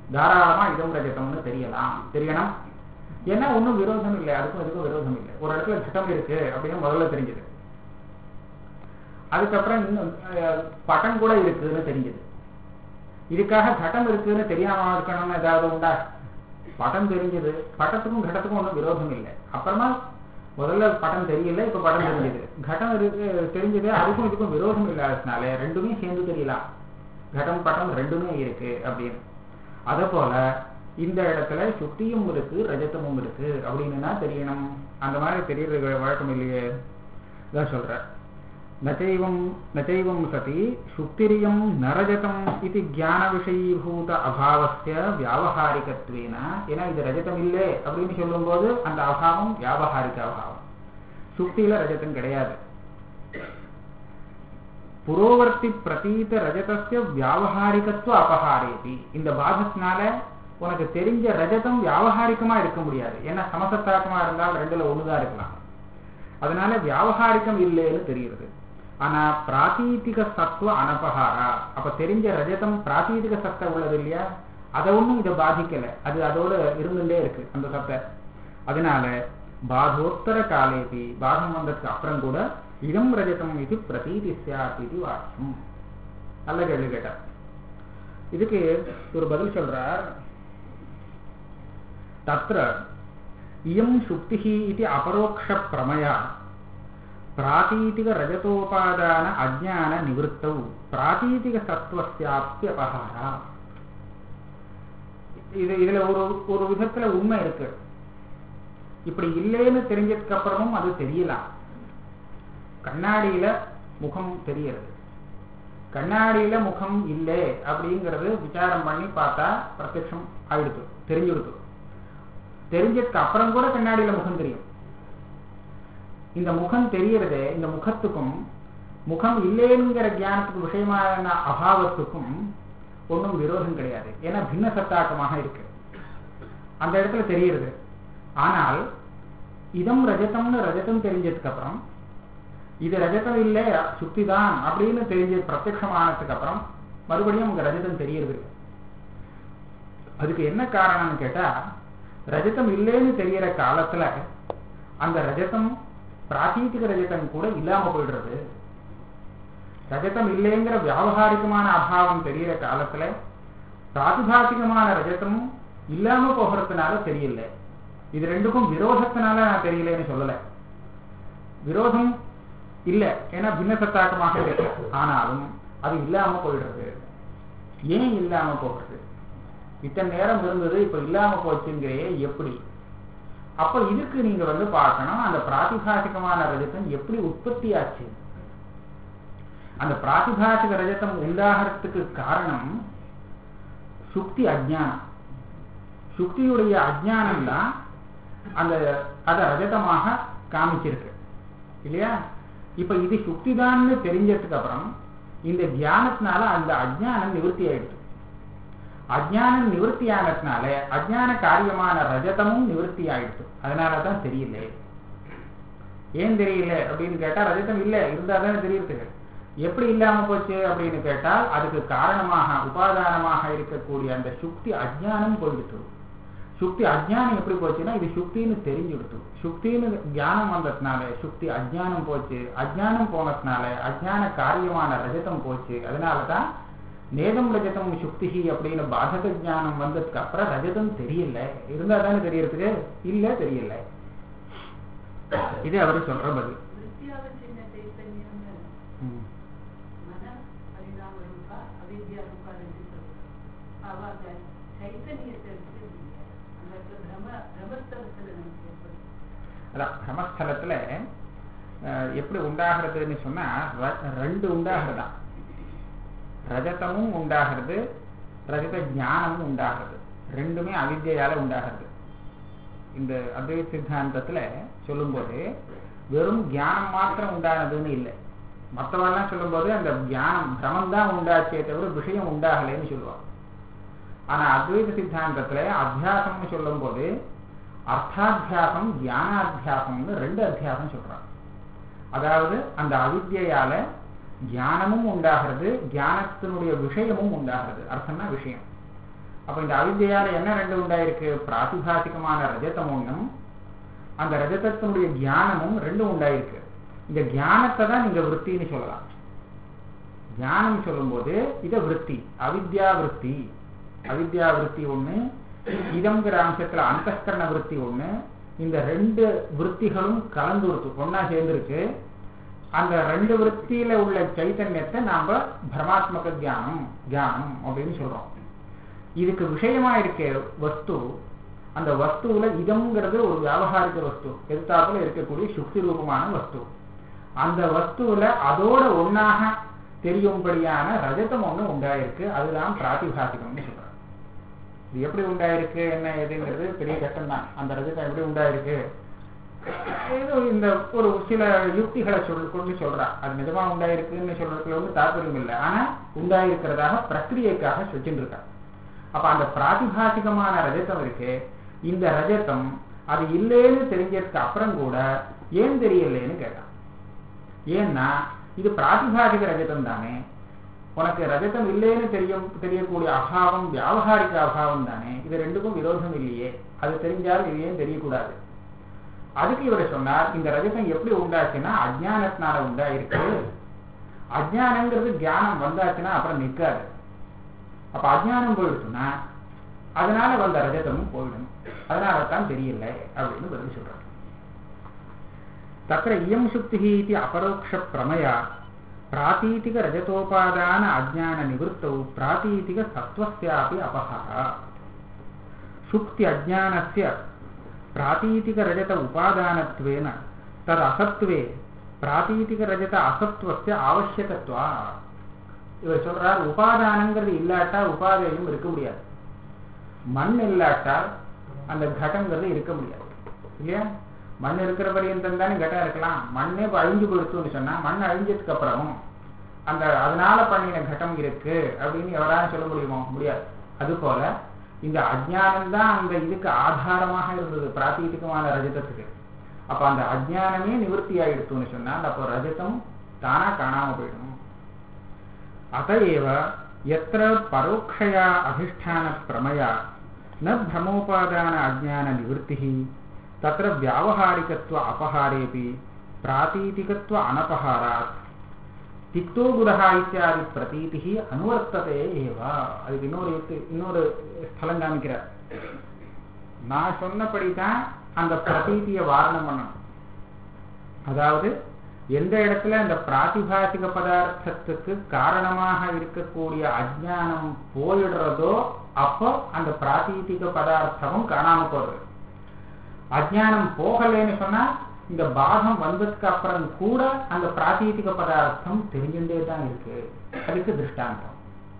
A: தாராளமா இதம் ரஜதம்னு தெரியலாம் தெரியணும் ஏன்னா ஒன்றும் விரோதம் இல்லை அதுக்கும் இதுக்கும் விரோதம் இல்லை ஒரு இடத்துல கட்டம் இருக்கு அப்படின்னு முதல்ல தெரிஞ்சது அதுக்கப்புறம் இன்னும் அஹ், பட்டம் கூட இருக்குன்னு தெரிஞ்சது இதுக்காக கட்டம் இருக்குன்னு தெரியாம இருக்கணும்னு ஏதாவது உண்டா படம் தெரிஞ்சது பட்டத்துக்கும் கடத்துக்கும் ஒன்றும் விரோதம் இல்லை அப்புறமா முதல்ல படம் தெரியல இப்ப படம் தெரிஞ்சது கடம் இருக்கு தெரிஞ்சது அதுக்கும் இதுக்கும் விரோதம் இல்லாததுனால ரெண்டுமே சேர்ந்து தெரியலாம் கடம் பட்டம் ரெண்டுமே இருக்கு அப்படின்னு அதே போல இந்த இடத்துல சுத்தியும் இருக்கு ரஜத்தமும் இருக்கு அப்படின்னுனா தெரியணும் அந்த மாதிரி தெரியறது வழக்கம் இல்லையே இதான் சொல்றேன் நச்சைவம் நச்சைவம் சதி சுக்திரியம் நரஜதம் இது ஞான விஷயீபூத அபாவஸ்ய வியாவகாரிகத்வேன ஏன்னா இது ரஜதம் இல்லை அப்படின்னு சொல்லும்போது அந்த அபாவம் வியாவகாரிக அபாவம் சுக்தியில ரஜதம் கிடையாது புரோவர்த்தி பிரதீத ரஜதஸ்ய வியாவகாரிகத்துவ அபகாரேதி இந்த பாதத்தினால உனக்கு தெரிஞ்ச ரஜதம் வியாவகாரிகமா இருக்க முடியாது ஏன்னா சமசத்தாக்கமா இருந்தால் ரெண்டுல ஒண்ணுதான் இருக்கலாம் அதனால வியாவகாரிகம் இல்லைன்னு தெரிகிறது ஆனா பிராத்தீதிக சத்துவ அனபகாரா அப்ப தெரிஞ்ச ரஜதம் பிராத்தீதிக சத்தை உள்ளது இல்லையா அதை ஒண்ணும் இதை பாதிக்கல அது அதோட இருந்துட்டே இருக்கு அந்த சத்தை அதனால பாதோத்தர காலேபி பாதம் வந்ததுக்கு அப்புறம் கூட இதம் ரஜதம் இது பிரதீதி சியாத் இது வாக்கியம் நல்ல கேள்வி கேட்டார் இதுக்கு ஒரு பதில் சொல்றார் தத்ர இயம் சுக்திஹி இது அபரோக்ஷ பிரமயா பிராதீதிக ரஜதோபாதான அஜான நிவத்தௌ பிராதீதிக சத்துவசியாப்தியபகாரா இது இதுல ஒரு ஒரு விதத்துல உண்மை இருக்கு இப்படி இல்லைன்னு தெரிஞ்சதுக்கு அப்புறமும் அது தெரியலாம் கண்ணாடியில முகம் தெரியறது கண்ணாடியில முகம் இல்லை அப்படிங்கறது விசாரம் பண்ணி பார்த்தா பிரத்யட்சம் ஆயிடுத்து தெரிஞ்சுடுத்து தெரிஞ்சதுக்கு அப்புறம் கூட கண்ணாடியில முகம் தெரியும் இந்த முகம் தெரியறதே இந்த முகத்துக்கும் முகம் இல்லைங்கிற ஞானத்துக்கு விஷயமான அபாவத்துக்கும் ஒன்றும் விரோதம் கிடையாது ஏன்னா பின்ன சத்தாக்கமாக இருக்கு அந்த இடத்துல தெரியுறது ஆனால் இதம் ரஜதம்னு ரஜதம் தெரிஞ்சதுக்கு அப்புறம் இது ரஜதம் இல்லை சுத்தி தான் அப்படின்னு தெரிஞ்ச பிரத்யமானதுக்கு அப்புறம் மறுபடியும் உங்க ரஜதம் தெரியறது இல்லை. அதுக்கு என்ன காரணம்னு கேட்டா ரஜதம் இல்லைன்னு தெரியற காலத்துல அந்த ரஜதம் பிராத்தீதிக ரஜதம் கூட இல்லாம போயிடுறது ரஜதம் இல்லைங்கிற வியாபகாரிகமான அபாவம் தெரியற காலத்துல பிராதிபாசிகமான ரஜதம் இல்லாம போகிறதுனால தெரியல இது ரெண்டுக்கும் விரோதத்தினால நான் தெரியலன்னு சொல்லல விரோதம் இல்ல ஏன்னா பின்னசத்தாக்கமாக இருக்கு ஆனாலும் அது இல்லாம போயிடுறது ஏன் இல்லாம போகிறது இத்தனை நேரம் இருந்தது இப்ப இல்லாம போச்சுங்கிறே எப்படி அப்ப இதுக்கு நீங்க வந்து பார்க்கணும் அந்த பிராதிபாசிகமான ரஜதம் எப்படி உற்பத்தி ஆச்சு அந்த பிராதிபாசிக ரஜதம் உண்டாகிறதுக்கு காரணம் சுக்தி அஜ்ஞானம் சுக்தியுடைய அஜ்ஞானம் தான் அந்த அதை ரஜதமாக காமிச்சிருக்கு இல்லையா இப்ப இது சுக்திதான்னு தெரிஞ்சதுக்கு அப்புறம் இந்த தியானத்தினால அந்த அஜ்ஞானம் நிவர்த்தி ஆயிடுச்சு அஜ்ஞானம் நிவர்த்தி ஆனதுனால அஜ்ஞான காரியமான ரஜதமும் நிவர்த்தி ஆயிடுச்சு அதனாலதான் தெரியல ஏன் தெரியல அப்படின்னு கேட்டா ரஜதம் இல்ல இருந்தா தானே தெரியறதுக்கு எப்படி இல்லாம போச்சு அப்படின்னு கேட்டால் அதுக்கு காரணமாக உபாதானமாக இருக்கக்கூடிய அந்த சுக்தி அஜ்ஞானம் போயிடுச்சு சுக்தி அஜ்ஞானம் எப்படி போச்சுன்னா இது சுக்தின்னு தெரிஞ்சுடுத்து சுக்தின்னு ஞானம் வந்ததுனால சுக்தி அஜ்ஞானம் போச்சு அஜ்ஞானம் போனதுனால அஜ்ஞான காரியமான ரஜதம் போச்சு அதனாலதான் நேதம் ரஜதம் சுக்திகி அப்படின்னு பாதக ஞானம் வந்ததுக்கு அப்புறம் ரஜதம் தெரியல இருந்தா தானே தெரியறதுக்கு இல்ல தெரியல இது அவரு சொல்ற பதில்
B: ವಿದ್ಯಾವಚಿನ್ನ ಚೈತನ್ಯ
A: ம்.
B: ಮನ ಪರಿಣಾಮ ರೂಪ ಅವಿದ್ಯಾ ರೂಪ ರಚಿತ ಆವಾಗ ಚೈತನ್ಯ ತಿಳಿಸಿಲ್ಲ ಅದಕ್ಕೆ ಭ್ರಮ ಭ್ರಮಸ್ಥಳದಲ್ಲಿ ನಮಗೆ ಏರ್ಪಡುತ್ತೆ.
A: அதான் பிரமஸ்தலத்துல அஹ், எப்படி உண்டாகிறதுன்னு சொன்னா ர- ரெண்டு உண்டாகிறதா ரஜதமும் உண்டாகிறது ரஜத ஞானமும் உண்டாகிறது ரெண்டுமே அவித்யால உண்டாகிறது இந்த அத்வைத சித்தாந்தத்துல சொல்லும்போது வெறும் ஞானம் மாத்திரம் உண்டானதுன்னு இல்லை மற்றவெல்லாம் சொல்லும்போது அந்த ஞானம் பிரமம் தான் உண்டாச்சே தவிர விஷயம் உண்டாகலைன்னு சொல்லுவாங்க ஆனா அத்வைத சித்தாந்தத்துல அத்தியாசம்னு சொல்லும்போது அர்த்தாத்தியாசம் ஞானாத்தியாசம்னு ரெண்டு அத்தியாசம் சொல்றாங்க அதாவது அந்த அவித்யால ஞானமும் உண்டாகிறது ஞானத்தினுடைய விஷயமும் உண்டாகிறது அர்த்தம்னா விஷயம் அப்ப இந்த அவித்யால என்ன ரெண்டு உண்டாயிருக்கு பிராதிபாசிகமான ரஜதம் ஒண்ணும் அந்த ரஜதத்தினுடைய ஞானமும் ரெண்டும் உண்டாயிருக்கு இந்த ஞானத்தை தான் நீங்க விற்த்தின்னு சொல்லலாம் ஞானம் சொல்லும்போது இத விற்பி அவித்யா விற்பி அவித்யா விற்பி ஒண்ணு இதங்கிற அம்சத்துல அந்தஸ்கரண விற்பி ஒண்ணு இந்த ரெண்டு விற்த்திகளும் கலந்து ஒன்னா சேர்ந்துருக்கு அந்த ரெண்டு விற்த்தியில உள்ள சைத்தன்யத்தை நாம பிரமாத்மக தியானம் தியானம் அப்படின்னு சொல்றோம் இதுக்கு விஷயமா இருக்க வஸ்து அந்த வஸ்துவுல இதம்ங்கிறது ஒரு வியாபகாரிக வஸ்து எதிர்த்தாப்புல இருக்கக்கூடிய சுக்தி ரூபமான வஸ்து அந்த வஸ்துவுல அதோட ஒன்னாக தெரியும்படியான ரஜதம் ஒண்ணு உண்டாயிருக்கு அதுதான் பிராதிபாசிகம்னு சொல்றாங்க இது எப்படி உண்டாயிருக்கு என்ன ஏதுங்கிறது பெரிய கஷ்டம் தான் அந்த ரஜதம் எப்படி உண்டாயிருக்கு ஏதோ இந்த ஒரு சில யுக்திகளை சொல் கொண்டு சொல்றா அது நிஜமா உண்டாயிருக்குன்னு சொல்றதுல வந்து தாற்பயம் இல்லை ஆனா உண்டாயிருக்கிறதாக பிரக்கிரியைக்காக வச்சுட்டு இருக்கா அப்ப அந்த பிராதிபாசிகமான ரஜதம் இருக்கு இந்த ரஜதம் அது இல்லைன்னு தெரிஞ்சதுக்கு அப்புறம் கூட ஏன் தெரியலைன்னு கேட்டான் ஏன்னா இது பிராதிபாசிக ரஜதம் தானே உனக்கு ரஜதம் இல்லைன்னு தெரியும் தெரியக்கூடிய அபாவம் வியாபகாரிக அபாவம் தானே இது ரெண்டுக்கும் விரோதம் இல்லையே அது தெரிஞ்சால் இது ஏன் தெரியக்கூடாது அதுக்கு இவரை சொன்னார் இந்த ரஜதம் எப்படி உண்டாச்சுன்னா அஜானத்தினால உண்டாயிருக்கு அஜானங்கிறது தியானம் வந்தாச்சுன்னா அப்புறம் நிற்காது அப்ப அஜானம் போயிடுச்சுன்னா அதனால வந்த ரஜதமும் போயிடும் அதனால தான் தெரியல அப்படின்னு பதில் சொல்றாரு தத்திர இயம் சுக்தி இது அபரோக்ஷ பிரமயா பிராத்தீதிக ரஜதோபாதான அஜான நிவத்தௌ பிராத்தீதிக சத்வஸ்யாபி அபஹாரா சுக்தி அஜானஸ்ய பிராத்தீதிக ரஜத உபாதானத்வேன தது அசத்வே பிராத்தீதிக ரஜத அசத்வஸ்ய ஆவசியகத்வா இவர் சொல்றார் உபாதானங்கிறது இல்லாட்டா உபாதேயம் இருக்க முடியாது மண் இல்லாட்டால் அந்த கடங்கிறது இருக்க முடியாது இல்லையா மண் இருக்கிற பரியந்தம் தானே கட்டம் இருக்கலாம் மண்ணே இப்ப அழிஞ்சு போயிடுச்சுன்னு சொன்னா மண் அழிஞ்சதுக்கு அப்புறமும் அந்த அதனால பண்ணின கட்டம் இருக்கு அப்படின்னு எவராலும் சொல்ல முடியுமோ முடியாது அது போல இந்த அஜ்ஞானம் தான் அந்த இதுக்கு ஆதாரமாக இருந்தது பிராத்தீதிகமான ரஜதத்துக்கு அப்ப அந்த அஜ்ஞானமே நிவர்த்தி ஆயிடுத்துன்னு சொன்னால் அப்போ ரஜதம் தானா காணாம போயிடும் அதையேவ எத்திர பரோக்ஷயா அதிஷ்டான பிரமயா ந பிரமோபாதான அஜ்ஞான நிவர்த்தி தத்திர வியாவகாரிகத்துவ அபஹாரேபி பிராத்தீதிகத்துவ அனபஹாராத் திக்தோ குடஹா இத்தியாதி பிரதீதி அனுவர்த்ததே ஏவா அதுக்கு இன்னொரு யுக்தி- இன்னொரு ஸ்தலம் காமிக்கிறார் நான் சொன்னபடி தான் அந்த பிரதீதியை வாரணம் பண்ணணும் அதாவது எந்த இடத்துல அந்த பிராதிபாசிக பதார்த்தத்துக்கு காரணமாக இருக்கக்கூடிய அஜ்ஞானம் போயிடுறதோ அப்போ அந்த பிராதீதிக பதார்த்தமும் காணாம போறது அஜ்ஞானம் போகலைன்னு சொன்னா இந்த பாகம் வந்ததுக்கு அப்புறம் கூட அந்த பிராதீதிக பதார்த்தம் தெரிஞ்சுட்டே தான் இருக்கு அதுக்கு திருஷ்டாந்தம்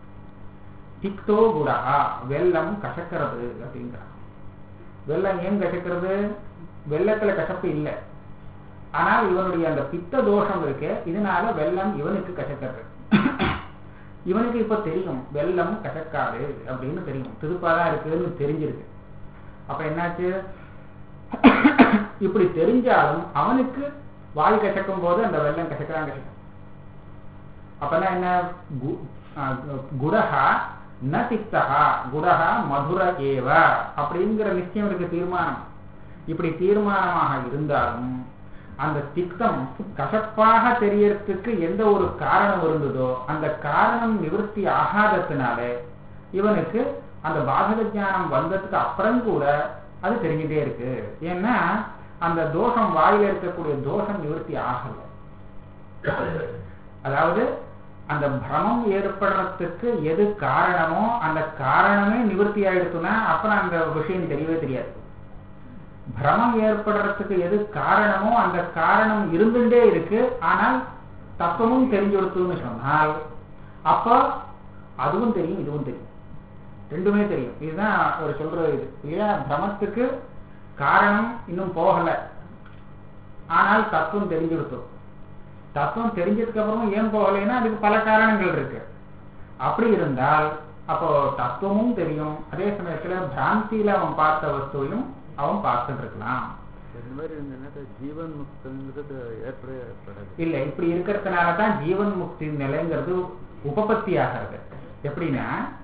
A: திக்தோ குடா வெள்ளம் கசக்கிறது அப்படிங்கிறான் வெள்ளம் ஏன் கசக்கிறது வெள்ளத்துல கசப்பு இல்லை ஆனால் இவனுடைய அந்த பித்த தோஷம் இருக்கு இதனால வெள்ளம் இவனுக்கு கசக்கிறது இவனுக்கு இப்ப தெரியும் வெள்ளம் கசக்காது அப்படின்னு தெரியும் திருப்பாதான் இருக்குன்னு தெரிஞ்சிருக்கு அப்ப என்னாச்சு இப்படி தெரிஞ்சாலும் அவனுக்கு வாய் கசக்கும் போது அந்த வெள்ளம் கசக்கதான் கசக்கும் அப்பனா என்ன கு- ஆஹ் குடஹா ந திக்தஹா குடஹா மதுர ஏவ அப்படிங்கிற நிச்சயம் இருக்கு தீர்மானம் இப்படி தீர்மானமாக இருந்தாலும் அந்த திக்தம் கசப்பாக தெரியறதுக்கு எந்த ஒரு காரணம் இருந்ததோ அந்த காரணம் நிவர்த்தி ஆகாததுனால இவனுக்கு அந்த பாதக ஞானம் வந்ததுக்கு அப்புறம் கூட அது தெரிஞ்சுட்டே இருக்கு ஏன்னா அந்த தோஷம் வாயில இருக்கக்கூடிய தோஷம் நிவர்த்தி ஆகல அதாவது அந்த பிரமம் ஏற்படுறதுக்கு எது காரணமோ அந்த காரணமே நிவர்த்தி ஆயிடுச்சுன்னா அப்புறம் அந்த விஷயம் தெரியவே தெரியாது பிரமம் ஏற்படுறதுக்கு எது காரணமோ அந்த காரணம் இருந்துட்டே இருக்கு ஆனால் தத்துவமும் தெரிஞ்சு கொடுத்துன்னு சொன்னால் அப்போ அதுவும் தெரியும் இதுவும் தெரியும் ரெண்டுமே தெரியும் இதுதான் அவர் சொல்றது இது இல்லையா பிரமத்துக்கு காரணம் இன்னும் போகல ஆனால் தத்துவம் தெரிஞ்சு கொடுத்தோம் தத்துவம் தெரிஞ்சதுக்கு அப்புறமும் ஏன் போகலைன்னா அதுக்கு பல காரணங்கள் இருக்கு அப்படி இருந்தால் அப்போ தத்துவமும் தெரியும் அதே சமயத்துல பிராந்தியில அவன் பார்த்த வஸ்துவையும் அவன் பார்த்துட்டு இருக்கலாம்
C: இந்த மாதிரி இருந்ததுன்னா ஜீவன் முக்தங்கிறது ஏற்படவே ஏற்படாது
A: இல்ல இப்படி இருக்கிறதுனால தான் ஜீவன் முக்தி நிலைங்கிறது உபபத்தி ஆகிறது எப்படின்னா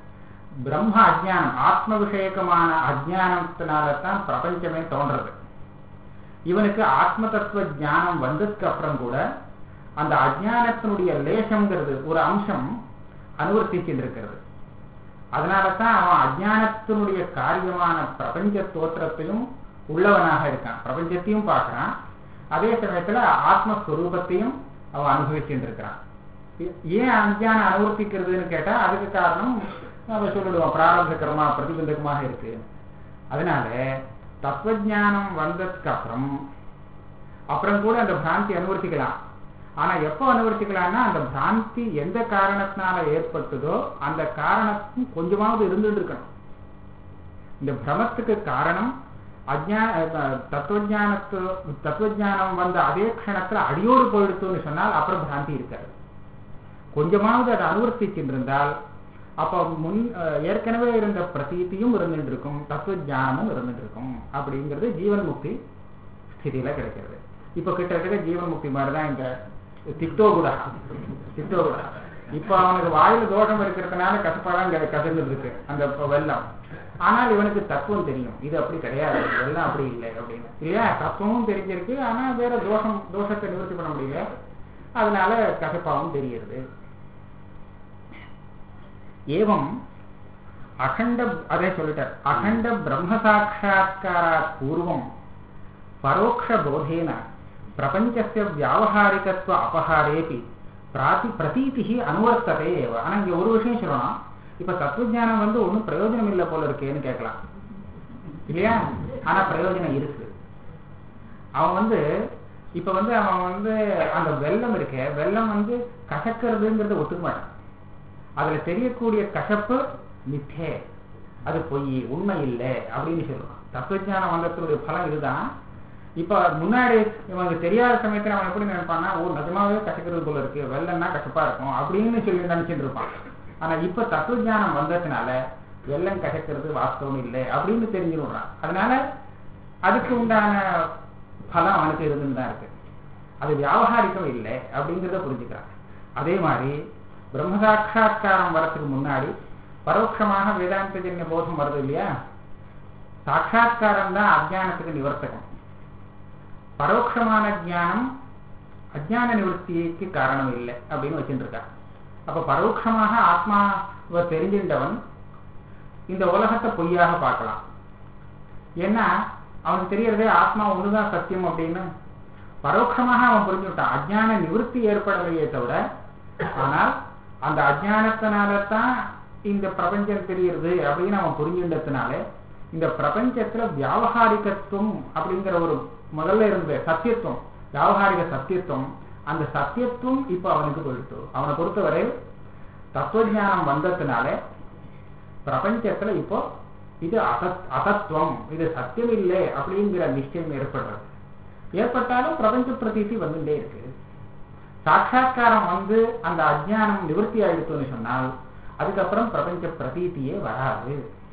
A: பிரம்ம அஜ்ஞானம் ஆத்ம விஷயகமான அஜ்ஞானத்தினால தான் பிரபஞ்சமே தோன்றது இவனுக்கு ஆத்ம தத்துவ ஞானம் வந்ததுக்கு அப்புறம் கூட அந்த அஜ்ஞானத்தினுடைய லேசம்ங்கிறது ஒரு அம்சம் அனுவர்த்திச்சுட்டு இருக்கிறது அதனால தான் அவன் அஜ்ஞானத்தினுடைய காரியமான பிரபஞ்ச தோற்றத்தையும் உள்ளவனாக இருக்கான் பிரபஞ்சத்தையும் பார்க்கறான் அதே சமயத்துல ஆத்மஸ்வரூபத்தையும் அவன் அனுபவிச்சுட்டு இருக்கிறான் ஏ- ஏன் அஞ்ஞானம் அனுவர்த்திக்கிறதுன்னு கேட்டா அதுக்கு காரணம் நம்ம சொல்லிடுவோம் பிராரப்த கர்மா பிரதிபந்தகமாக இருக்கு அதனால தத்துவஞானம் வந்ததுக்கு அப்புறம் அப்புறம் கூட அந்த பிராந்தி அனுவர்த்திக்கலாம் ஆனா எப்போ அனுவர்த்திக்கலாம்னா அந்த பிராந்தி எந்த காரணத்தினால ஏற்பட்டதோ அந்த காரணத்தும் கொஞ்சமாவது இருந்துட்டு இருக்கணும் இந்த பிரமத்துக்கு காரணம் அஜ்ஞா அஹ் தத்துவஞானத்து தத்துவஞானம் வந்த அதே க்ஷணத்துல அடியோடு போயிடுத்துன்னு சொன்னால் அப்புறம் பிராந்தி இருக்காது கொஞ்சமாவது அதை அனுவர்த்திச்சுட்டு இருந்தால் அப்போ முன் அஹ் ஏற்கனவே இருந்த பிரதீதியும் இருந்துட்டு இருக்கும் தத்துவ ஞானமும் இருந்துட்டு இருக்கும் அப்படிங்கிறது ஜீவன் முக்தி ஸ்திதியில கிடைக்கிறது இப்போ கிட்டத்தட்ட ஜீவன் முக்தி மாதிரி தான் இந்த திக்தோ கூட திக்தோ கூட இப்போ அவனுக்கு வாயில தோஷம் இருக்கிறதுனால கசப்பாதான் கசந்துட்டு இருக்கு அந்த ப- வெள்ளம் ஆனால் இவனுக்கு தத்துவம் தெரியும் இது அப்படி கிடையாது வெள்ளம் அப்படி இல்லை அப்படின்னு இல்லையா தத்துவமும் தெரிஞ்சிருக்கு ஆனா வேற தோஷம் தோஷத்தை நிவர்த்தி பண்ண முடியல அதனால கசப்பாவும் தெரிகிறது ஏவம் அகண்ட அதே சொல்லிட்டார் அகண்ட பிரம்ம சாட்சா்காராத் பூர்வம் பரோக்ஷ போதேன பிரபஞ்சஸ்ய வியாவகாரிகத்துவ அபகாரேபி பிராதி பிரதீதி அனுவர்த்ததே ஏவ ஆனா இங்க ஒரு விஷயம் சொல்லணும் இப்ப தத்துவஞானம் வந்து ஒண்ணும் பிரயோஜனம் இல்லை போல இருக்கேன்னு கேட்கலாம் இல்லையா ஆனா பிரயோஜனம் இருக்கு அவன் வந்து இப்ப வந்து அவன் வந்து அந்த வெள்ளம் இருக்கே வெள்ளம் வந்து கசக்கிறதுங்கிறத ஒத்துக்க மாட்டான் அதுல தெரியக்கூடிய கசப்பு மித்தே அது பொய் உண்மை இல்லை அப்படின்னு சொல்லுவான் தத்துவஞானம் வந்ததனுடைய பலம் இதுதான் இப்ப முன்னாடி இவனுக்கு தெரியாத சமயத்துல அவன் எப்படி நினைப்பான்னா ஓ நிஜமாவே கசக்கிறது போல இருக்கு வெள்ளம்னா கசப்பா இருக்கும் அப்படின்னு சொல்லி நினைச்சிட்டு இருப்பான் ஆனா இப்ப தத்துவஞானம் வந்ததுனால வெள்ளம் கசக்கிறது வாஸ்தவம் இல்லை அப்படின்னு தெரிஞ்சுடுறான் அதனால அதுக்கு உண்டான பலம் அவனுக்கு இருந்துன்னு தான் இருக்கு அது வியாபகாரிக்கம் இல்லை அப்படிங்கிறத புரிஞ்சுக்கிறான் அதே மாதிரி பிரம்ம சாட்சா்காரம் வரத்துக்கு முன்னாடி பரோட்சமாக வேதாந்தஜன்ய போதம் வருது இல்லையா சாட்சா்காரம் தான் அஜானத்துக்கு நிவர்த்தகம் பரோட்சமான ஞானம் அஜான நிவர்த்திக்கு காரணம் இல்லை அப்படின்னு வச்சுட்டு இருக்கா அப்ப பரோட்சமாக ஆத்மாவை தெரிஞ்சின்றவன் இந்த உலகத்தை பொய்யாக பார்க்கலாம் ஏன்னா அவனுக்கு தெரியறதே ஆத்மா ஒண்ணுதான் சத்தியம் அப்படின்னு பரோட்சமாக அவன் புரிஞ்சுட்டான் அஜான நிவர்த்தி ஏற்படலையே தவிர ஆனால் அந்த அஜானத்தினால தான் இந்த பிரபஞ்சம் தெரியுது அப்படின்னு அவன் புரிஞ்சுட்டதுனால இந்த பிரபஞ்சத்துல வியாவகாரிகத்துவம் அப்படிங்கிற ஒரு முதல்ல இருந்த சத்தியத்துவம் வியாவகாரிக சத்தியத்துவம் அந்த சத்தியத்துவம் இப்ப அவனுக்கு போயிடுத்து அவனை பொறுத்தவரை தத்துவஞானம் வந்ததுனால பிரபஞ்சத்துல இப்போ இது அசத் அசத்துவம் இது சத்தியம் இல்லை அப்படிங்கிற நிச்சயம் ஏற்படுறது ஏற்பட்டாலும் பிரபஞ்ச பிரதீதி வந்துட்டே இருக்கு சாட்சா்காரம் வந்து அந்த அஜ்ஞானம் நிவர்த்தி ஆயிடுத்துன்னு சொன்னால் அதுக்கப்புறம் பிரபஞ்ச பிரதீதியே வராது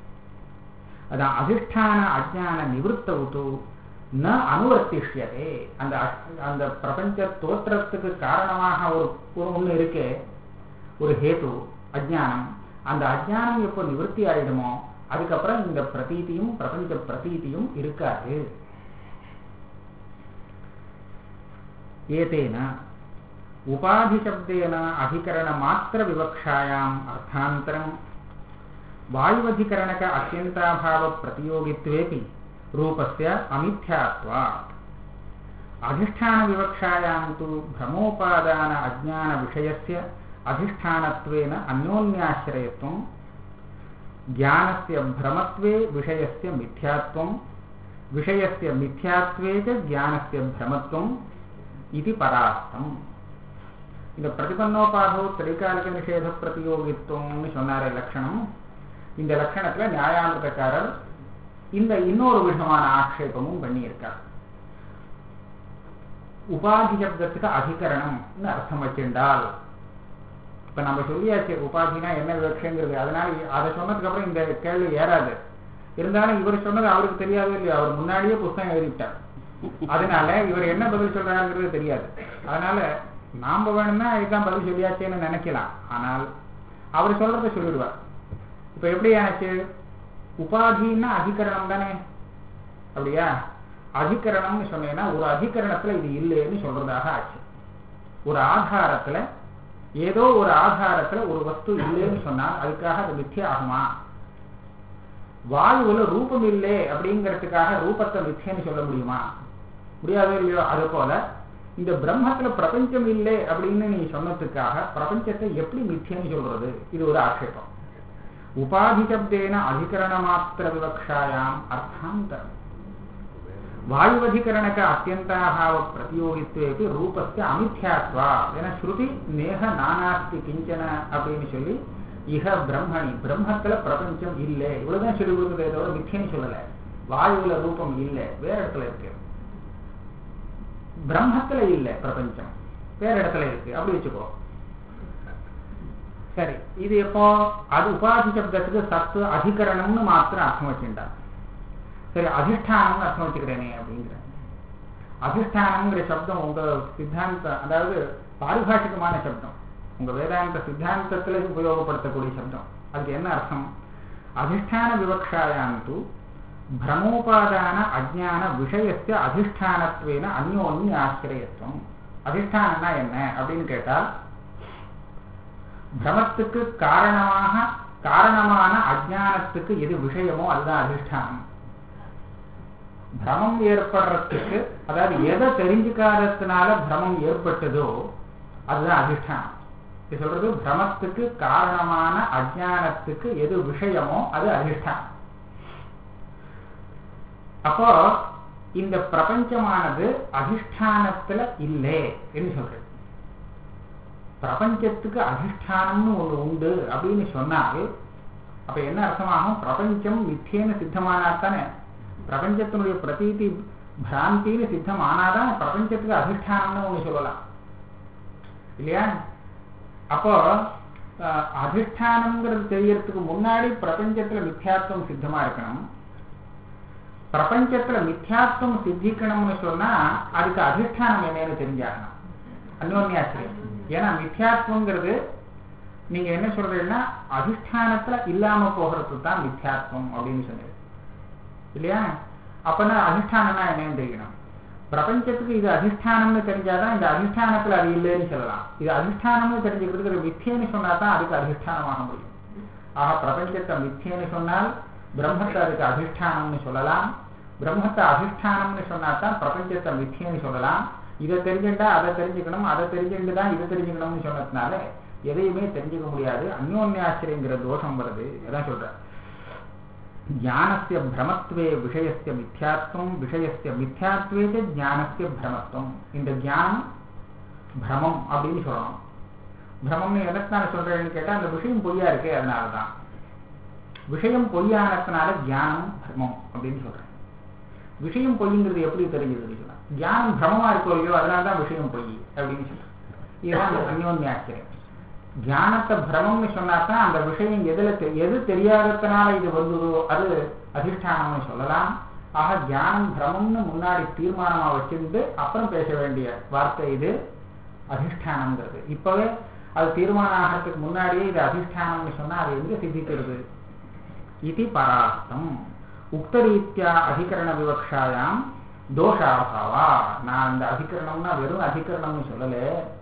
A: அதான் அதிஷ்டான அஜ்ஞான நிவர்த்தவுத்து ந அனுவர்த்திஷ்யதே அந்த அ- அந்த பிரபஞ்ச தோற்றத்துக்கு காரணமாக ஒரு ஒரு ஒண்ணு இருக்கே ஒரு ஹேது அஜ்ஞானம் அந்த அஜ்ஞானம் எப்போ நிவர்த்தி ஆயிடுமோ அதுக்கப்புறம் இந்த பிரதீதியும் பிரபஞ்ச பிரதீதியும் இருக்காது ஏதேன உபாதிசப்தேன அதிகரண மாத்திர விவக்ஷாயாம் அர்த்தாந்தரம் வாயுவதிகரணக அத்தியந்தாபாவ பிரதியோகித்வேபி ரூபஸ்ய அமித்யாத்வாத் अधिष्ठान विवक्षायां तु भ्रमोपादान अज्ञान विषयस्य अधिष्ठानत्वेन अन्योन्याश्रयत्वं ज्ञानस्य भ्रमत्वे विषयस्य मिथ्यात्वं विषयस्य मिथ्यात्वे च ज्ञानस्य भ्रमत्वम् इति परास्तम् இந்த பிரதிபன்னோபாதோ திரைகாலிக நிஷேத பிரதியோகித்துவம்னு சொன்னாரே லட்சணம் இந்த லட்சணத்துல நியாயாமிரதக்காரர் இந்த இன்னொரு விதமான ஆக்ஷேபமும் பண்ணியிருக்கார் உபாதி சப்தத்துக்கு அதிகரணம்னு அர்த்தம் வச்சிருந்தால் இப்ப நம்ம சொல்லியாச்சு உபாதினா என்ன விவக்ஷங்கிறது அதனால அதை சொன்னதுக்கு அப்புறம் இந்த கேள்வி ஏறாது இருந்தாலும் இவர் சொன்னது அவருக்கு தெரியாது இல்லையா அவர் முன்னாடியே புஸ்தகம் எழுதிட்டார் அதனால இவர் என்ன பதில் சொல்றாருங்கிறது தெரியாது அதனால நாம வேணும்னா இதுதான் பதில் சொல்லியாச்சேன்னு நினைக்கலாம் ஆனால் அவர் சொல்றதை சொல்லிடுவார் இப்ப எப்படி ஆச்சு உபாதின்னா அதிகரணம் தானே அப்படியா அதிகரணம்னு சொன்னேன்னா ஒரு அதிகரணத்துல இது இல்லைன்னு சொல்றதாக ஆச்சு ஒரு ஆதாரத்துல ஏதோ ஒரு ஆதாரத்துல ஒரு வஸ்து இல்லைன்னு சொன்னா அதுக்காக அது மித்திய ஆகுமா வாயுவுல ரூபம் இல்லை அப்படிங்கிறதுக்காக ரூபத்தை மித்தியன்னு சொல்ல முடியுமா முடியாதோ இல்லையோ அது போல இந்த பிரம்மத்துல பிரபஞ்சம் இல்லை அப்படின்னு நீ சொன்னதுக்காக பிரபஞ்சத்தை எப்படி மித்தியன்னு சொல்றது இது ஒரு ஆட்சேபம் உபாதி சப்தேன அதிகரண மாத்திர விவக்ஷாயாம் அர்த்தாந்தரம் வாயுவதிகரணக அத்தியந்தாபாவ பிரதியோகித்வேபி ரூபஸ்ய அமித்யாத்வா ஏன்னா ஸ்ருதி நேக நானாஸ்தி கிஞ்சன அப்படின்னு சொல்லி இக பிரம்மணி பிரம்மத்துல பிரபஞ்சம் இல்லை இவ்வளவுதான் சொல்லி கொடுக்குறதே தவிர மித்தியன்னு சொல்லல வாயுவுல ரூபம் இல்லை வேற இடத்துல இருக்கு பிரம்மத்துல இல்லை பிரபஞ்சம் வேற இடத்துல இருக்கு அப்படி வச்சுக்கோ சரி இது எப்போ அது உபாதி சப்தத்துக்கு சத்து அதிகரணம்னு மாத்திரம் அர்த்தம் வச்சுட்டான் சரி அதிஷ்டானம்னு அர்த்தம் வச்சுக்கிறேனே அப்படிங்கிறேன் அதிஷ்டானம்ங்கிற சப்தம் உங்க சித்தாந்த அதாவது பாரிபாஷிகமான சப்தம் உங்க வேதாந்த சித்தாந்தத்துல உபயோகப்படுத்தக்கூடிய சப்தம் அதுக்கு என்ன அர்த்தம் அதிஷ்டான விவக்ஷாயாந்து பிரமோபாதான அஜான விஷயஸ்ய அதிஷ்டானத்வேன அந்யோன்ய ஆசிரியத்துவம் அதிஷ்டானம்னா என்ன அப்படின்னு கேட்டால் பிரமத்துக்கு காரணமாக காரணமான அஜானத்துக்கு எது விஷயமோ அதுதான் அதிஷ்டானம் பிரமம் ஏற்படுறதுக்கு அதாவது எதை தெரிஞ்சுக்காததுனால பிரமம் ஏற்பட்டதோ அதுதான் அதிஷ்டானம் இது சொல்றது பிரமத்துக்கு காரணமான அஜானத்துக்கு எது விஷயமோ அது அதிஷ்டானம் அப்போ இந்த பிரபஞ்சமானது அதிஷ்டானத்துல இல்லை என்று சொல்றது பிரபஞ்சத்துக்கு அதிஷ்டானம்னு ஒண்ணு உண்டு அப்படின்னு சொன்னால் அப்ப என்ன அர்த்தமாகும் பிரபஞ்சம் மித்தியன்னு சித்தமானாத்தானே பிரபஞ்சத்தினுடைய பிரதீதி பிராந்தின்னு சித்தமானாதான் பிரபஞ்சத்துக்கு அதிஷ்டானம்னு ஒண்ணு சொல்லலாம் இல்லையா அப்போ அதிஷ்டானம்ங்கிறது தெரியறதுக்கு முன்னாடி பிரபஞ்சத்துல மித்யாத்வம் சித்தமா இருக்கணும் பிரபஞ்சத்துல மித்யாத்வம் சித்திக்கணும்னு சொன்னா அதுக்கு அதிஷ்டானம் என்னன்னு தெரிஞ்சாகணும் அந்யோன்யாசிரியம் ஏன்னா மித்யாத்வங்கிறது நீங்க என்ன சொல்றீங்கன்னா அதிஷ்டானத்துல இல்லாம போகிறது தான் மித்யாத்வம் அப்படின்னு சொன்னது இல்லையா அப்பனா அதிஷ்டானம்னா என்னன்னு தெரியணும் பிரபஞ்சத்துக்கு இது அதிஷ்டானம்னு தெரிஞ்சாதான் இந்த அதிஷ்டானத்துல அது இல்லைன்னு சொல்லலாம் இது அதிஷ்டானம்னு தெரிஞ்சுக்கிறதுக்கு மித்தியன்னு சொன்னா தான் அதுக்கு அதிஷ்டானமாக முடியும் ஆக பிரபஞ்சத்தை மித்தியன்னு சொன்னால் பிரம்மத்தை அதுக்கு அதிஷ்டானம்னு சொல்லலாம் பிரம்மத்தை அதிஷ்டானம்னு சொன்னா தான் பிரபஞ்சத்தை மித்தியன்னு சொல்லலாம் இதை தெரிஞ்சுட்டா அதை தெரிஞ்சுக்கணும் அதை தெரிஞ்சுட்டு தான் இதை தெரிஞ்சுக்கணும்னு சொன்னதுனால எதையுமே தெரிஞ்சுக்க முடியாது அந்யோன்யாசிரியங்கிற தோஷம் வருது அதான் சொல்றேன் ஞானஸ்ய பிரமத்வே விஷயஸ்ய மித்யாத்வம் விஷயஸ்ய மித்யாத்வே ஞானஸ்ய பிரமத்துவம் இந்த ஞானம் பிரமம் அப்படின்னு சொல்லணும் பிரமம்னு எதற்கான சொல்றேன்னு கேட்டா அந்த விஷயம் பொய்யா இருக்கு அதனாலதான் விஷயம் பொய்யானதுனால ஞானம் பிரமம் அப்படின்னு சொல்றேன் விஷயம் பொய்ங்கிறது எப்படி தெரிஞ்சது சொல்லலாம் ஞானம் பிரமமா இருக்கோ இல்லையோ அதனாலதான் விஷயம் பொய் அப்படின்னு சொல்றேன் இதுதான் அந்யோன்யாச்சரியம் ஞானத்தை பிரமம்னு சொன்னாதான் அந்த விஷயம் எதுல எது தெரியாததுனால இது வந்ததோ அது அதிஷ்டானம்னு சொல்லலாம் ஆக ஞானம் பிரமம்னு முன்னாடி தீர்மானமா வச்சிருந்து அப்புறம் பேச வேண்டிய வார்த்தை இது அதிஷ்டானம்ங்கிறது இப்பவே அது தீர்மானம் ஆகிறதுக்கு முன்னாடியே இது அதிஷ்டானம்னு சொன்னா அது எங்க சித்திக்கிறது இது பராஸ்தம் உக்தரீத்தியா அதிகரண விவக்ஷாயாம் தோஷாபாவா நான் அந்த அதிகரணம்னா வெறும் அதிகரணம்னு சொல்லல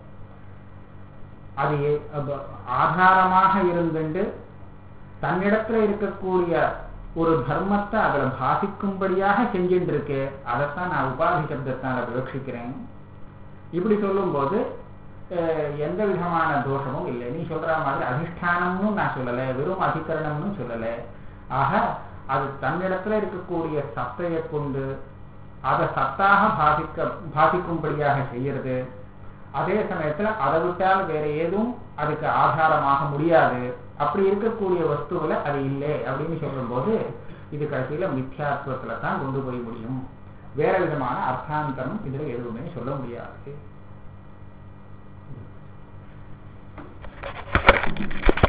A: அது ஆதாரமாக இருந்துட்டு தன்னிடத்துல இருக்கக்கூடிய ஒரு தர்மத்தை அதுல பாசிக்கும்படியாக செஞ்சுட்டு இருக்கு அதைத்தான் நான் உபாதி சப்தத்தால விவக்ஷிக்கிறேன் இப்படி சொல்லும்போது எந்த விதமான தோஷமும் இல்லை நீ சொல்ற மாதிரி அதிஷ்டானம்னு நான் சொல்லலை வெறும் அதிகரணம்னு சொல்லலை ஆக அது தன்னிடத்துல இருக்கக்கூடிய சத்தையை கொண்டு அதை சத்தாக பாதிக்க பாதிக்கும்படியாக செய்யறது அதே சமயத்துல அதை விட்டால் வேற ஏதும் அதுக்கு ஆதாரமாக முடியாது அப்படி இருக்கக்கூடிய வஸ்துவில அது இல்லை அப்படின்னு சொல்லும் போது இது கடைசியில மித்யாத்வத்துல தான் கொண்டு போய் முடியும் வேற விதமான அர்த்தாந்தரம் இதுல எதுவுமே சொல்ல முடியாது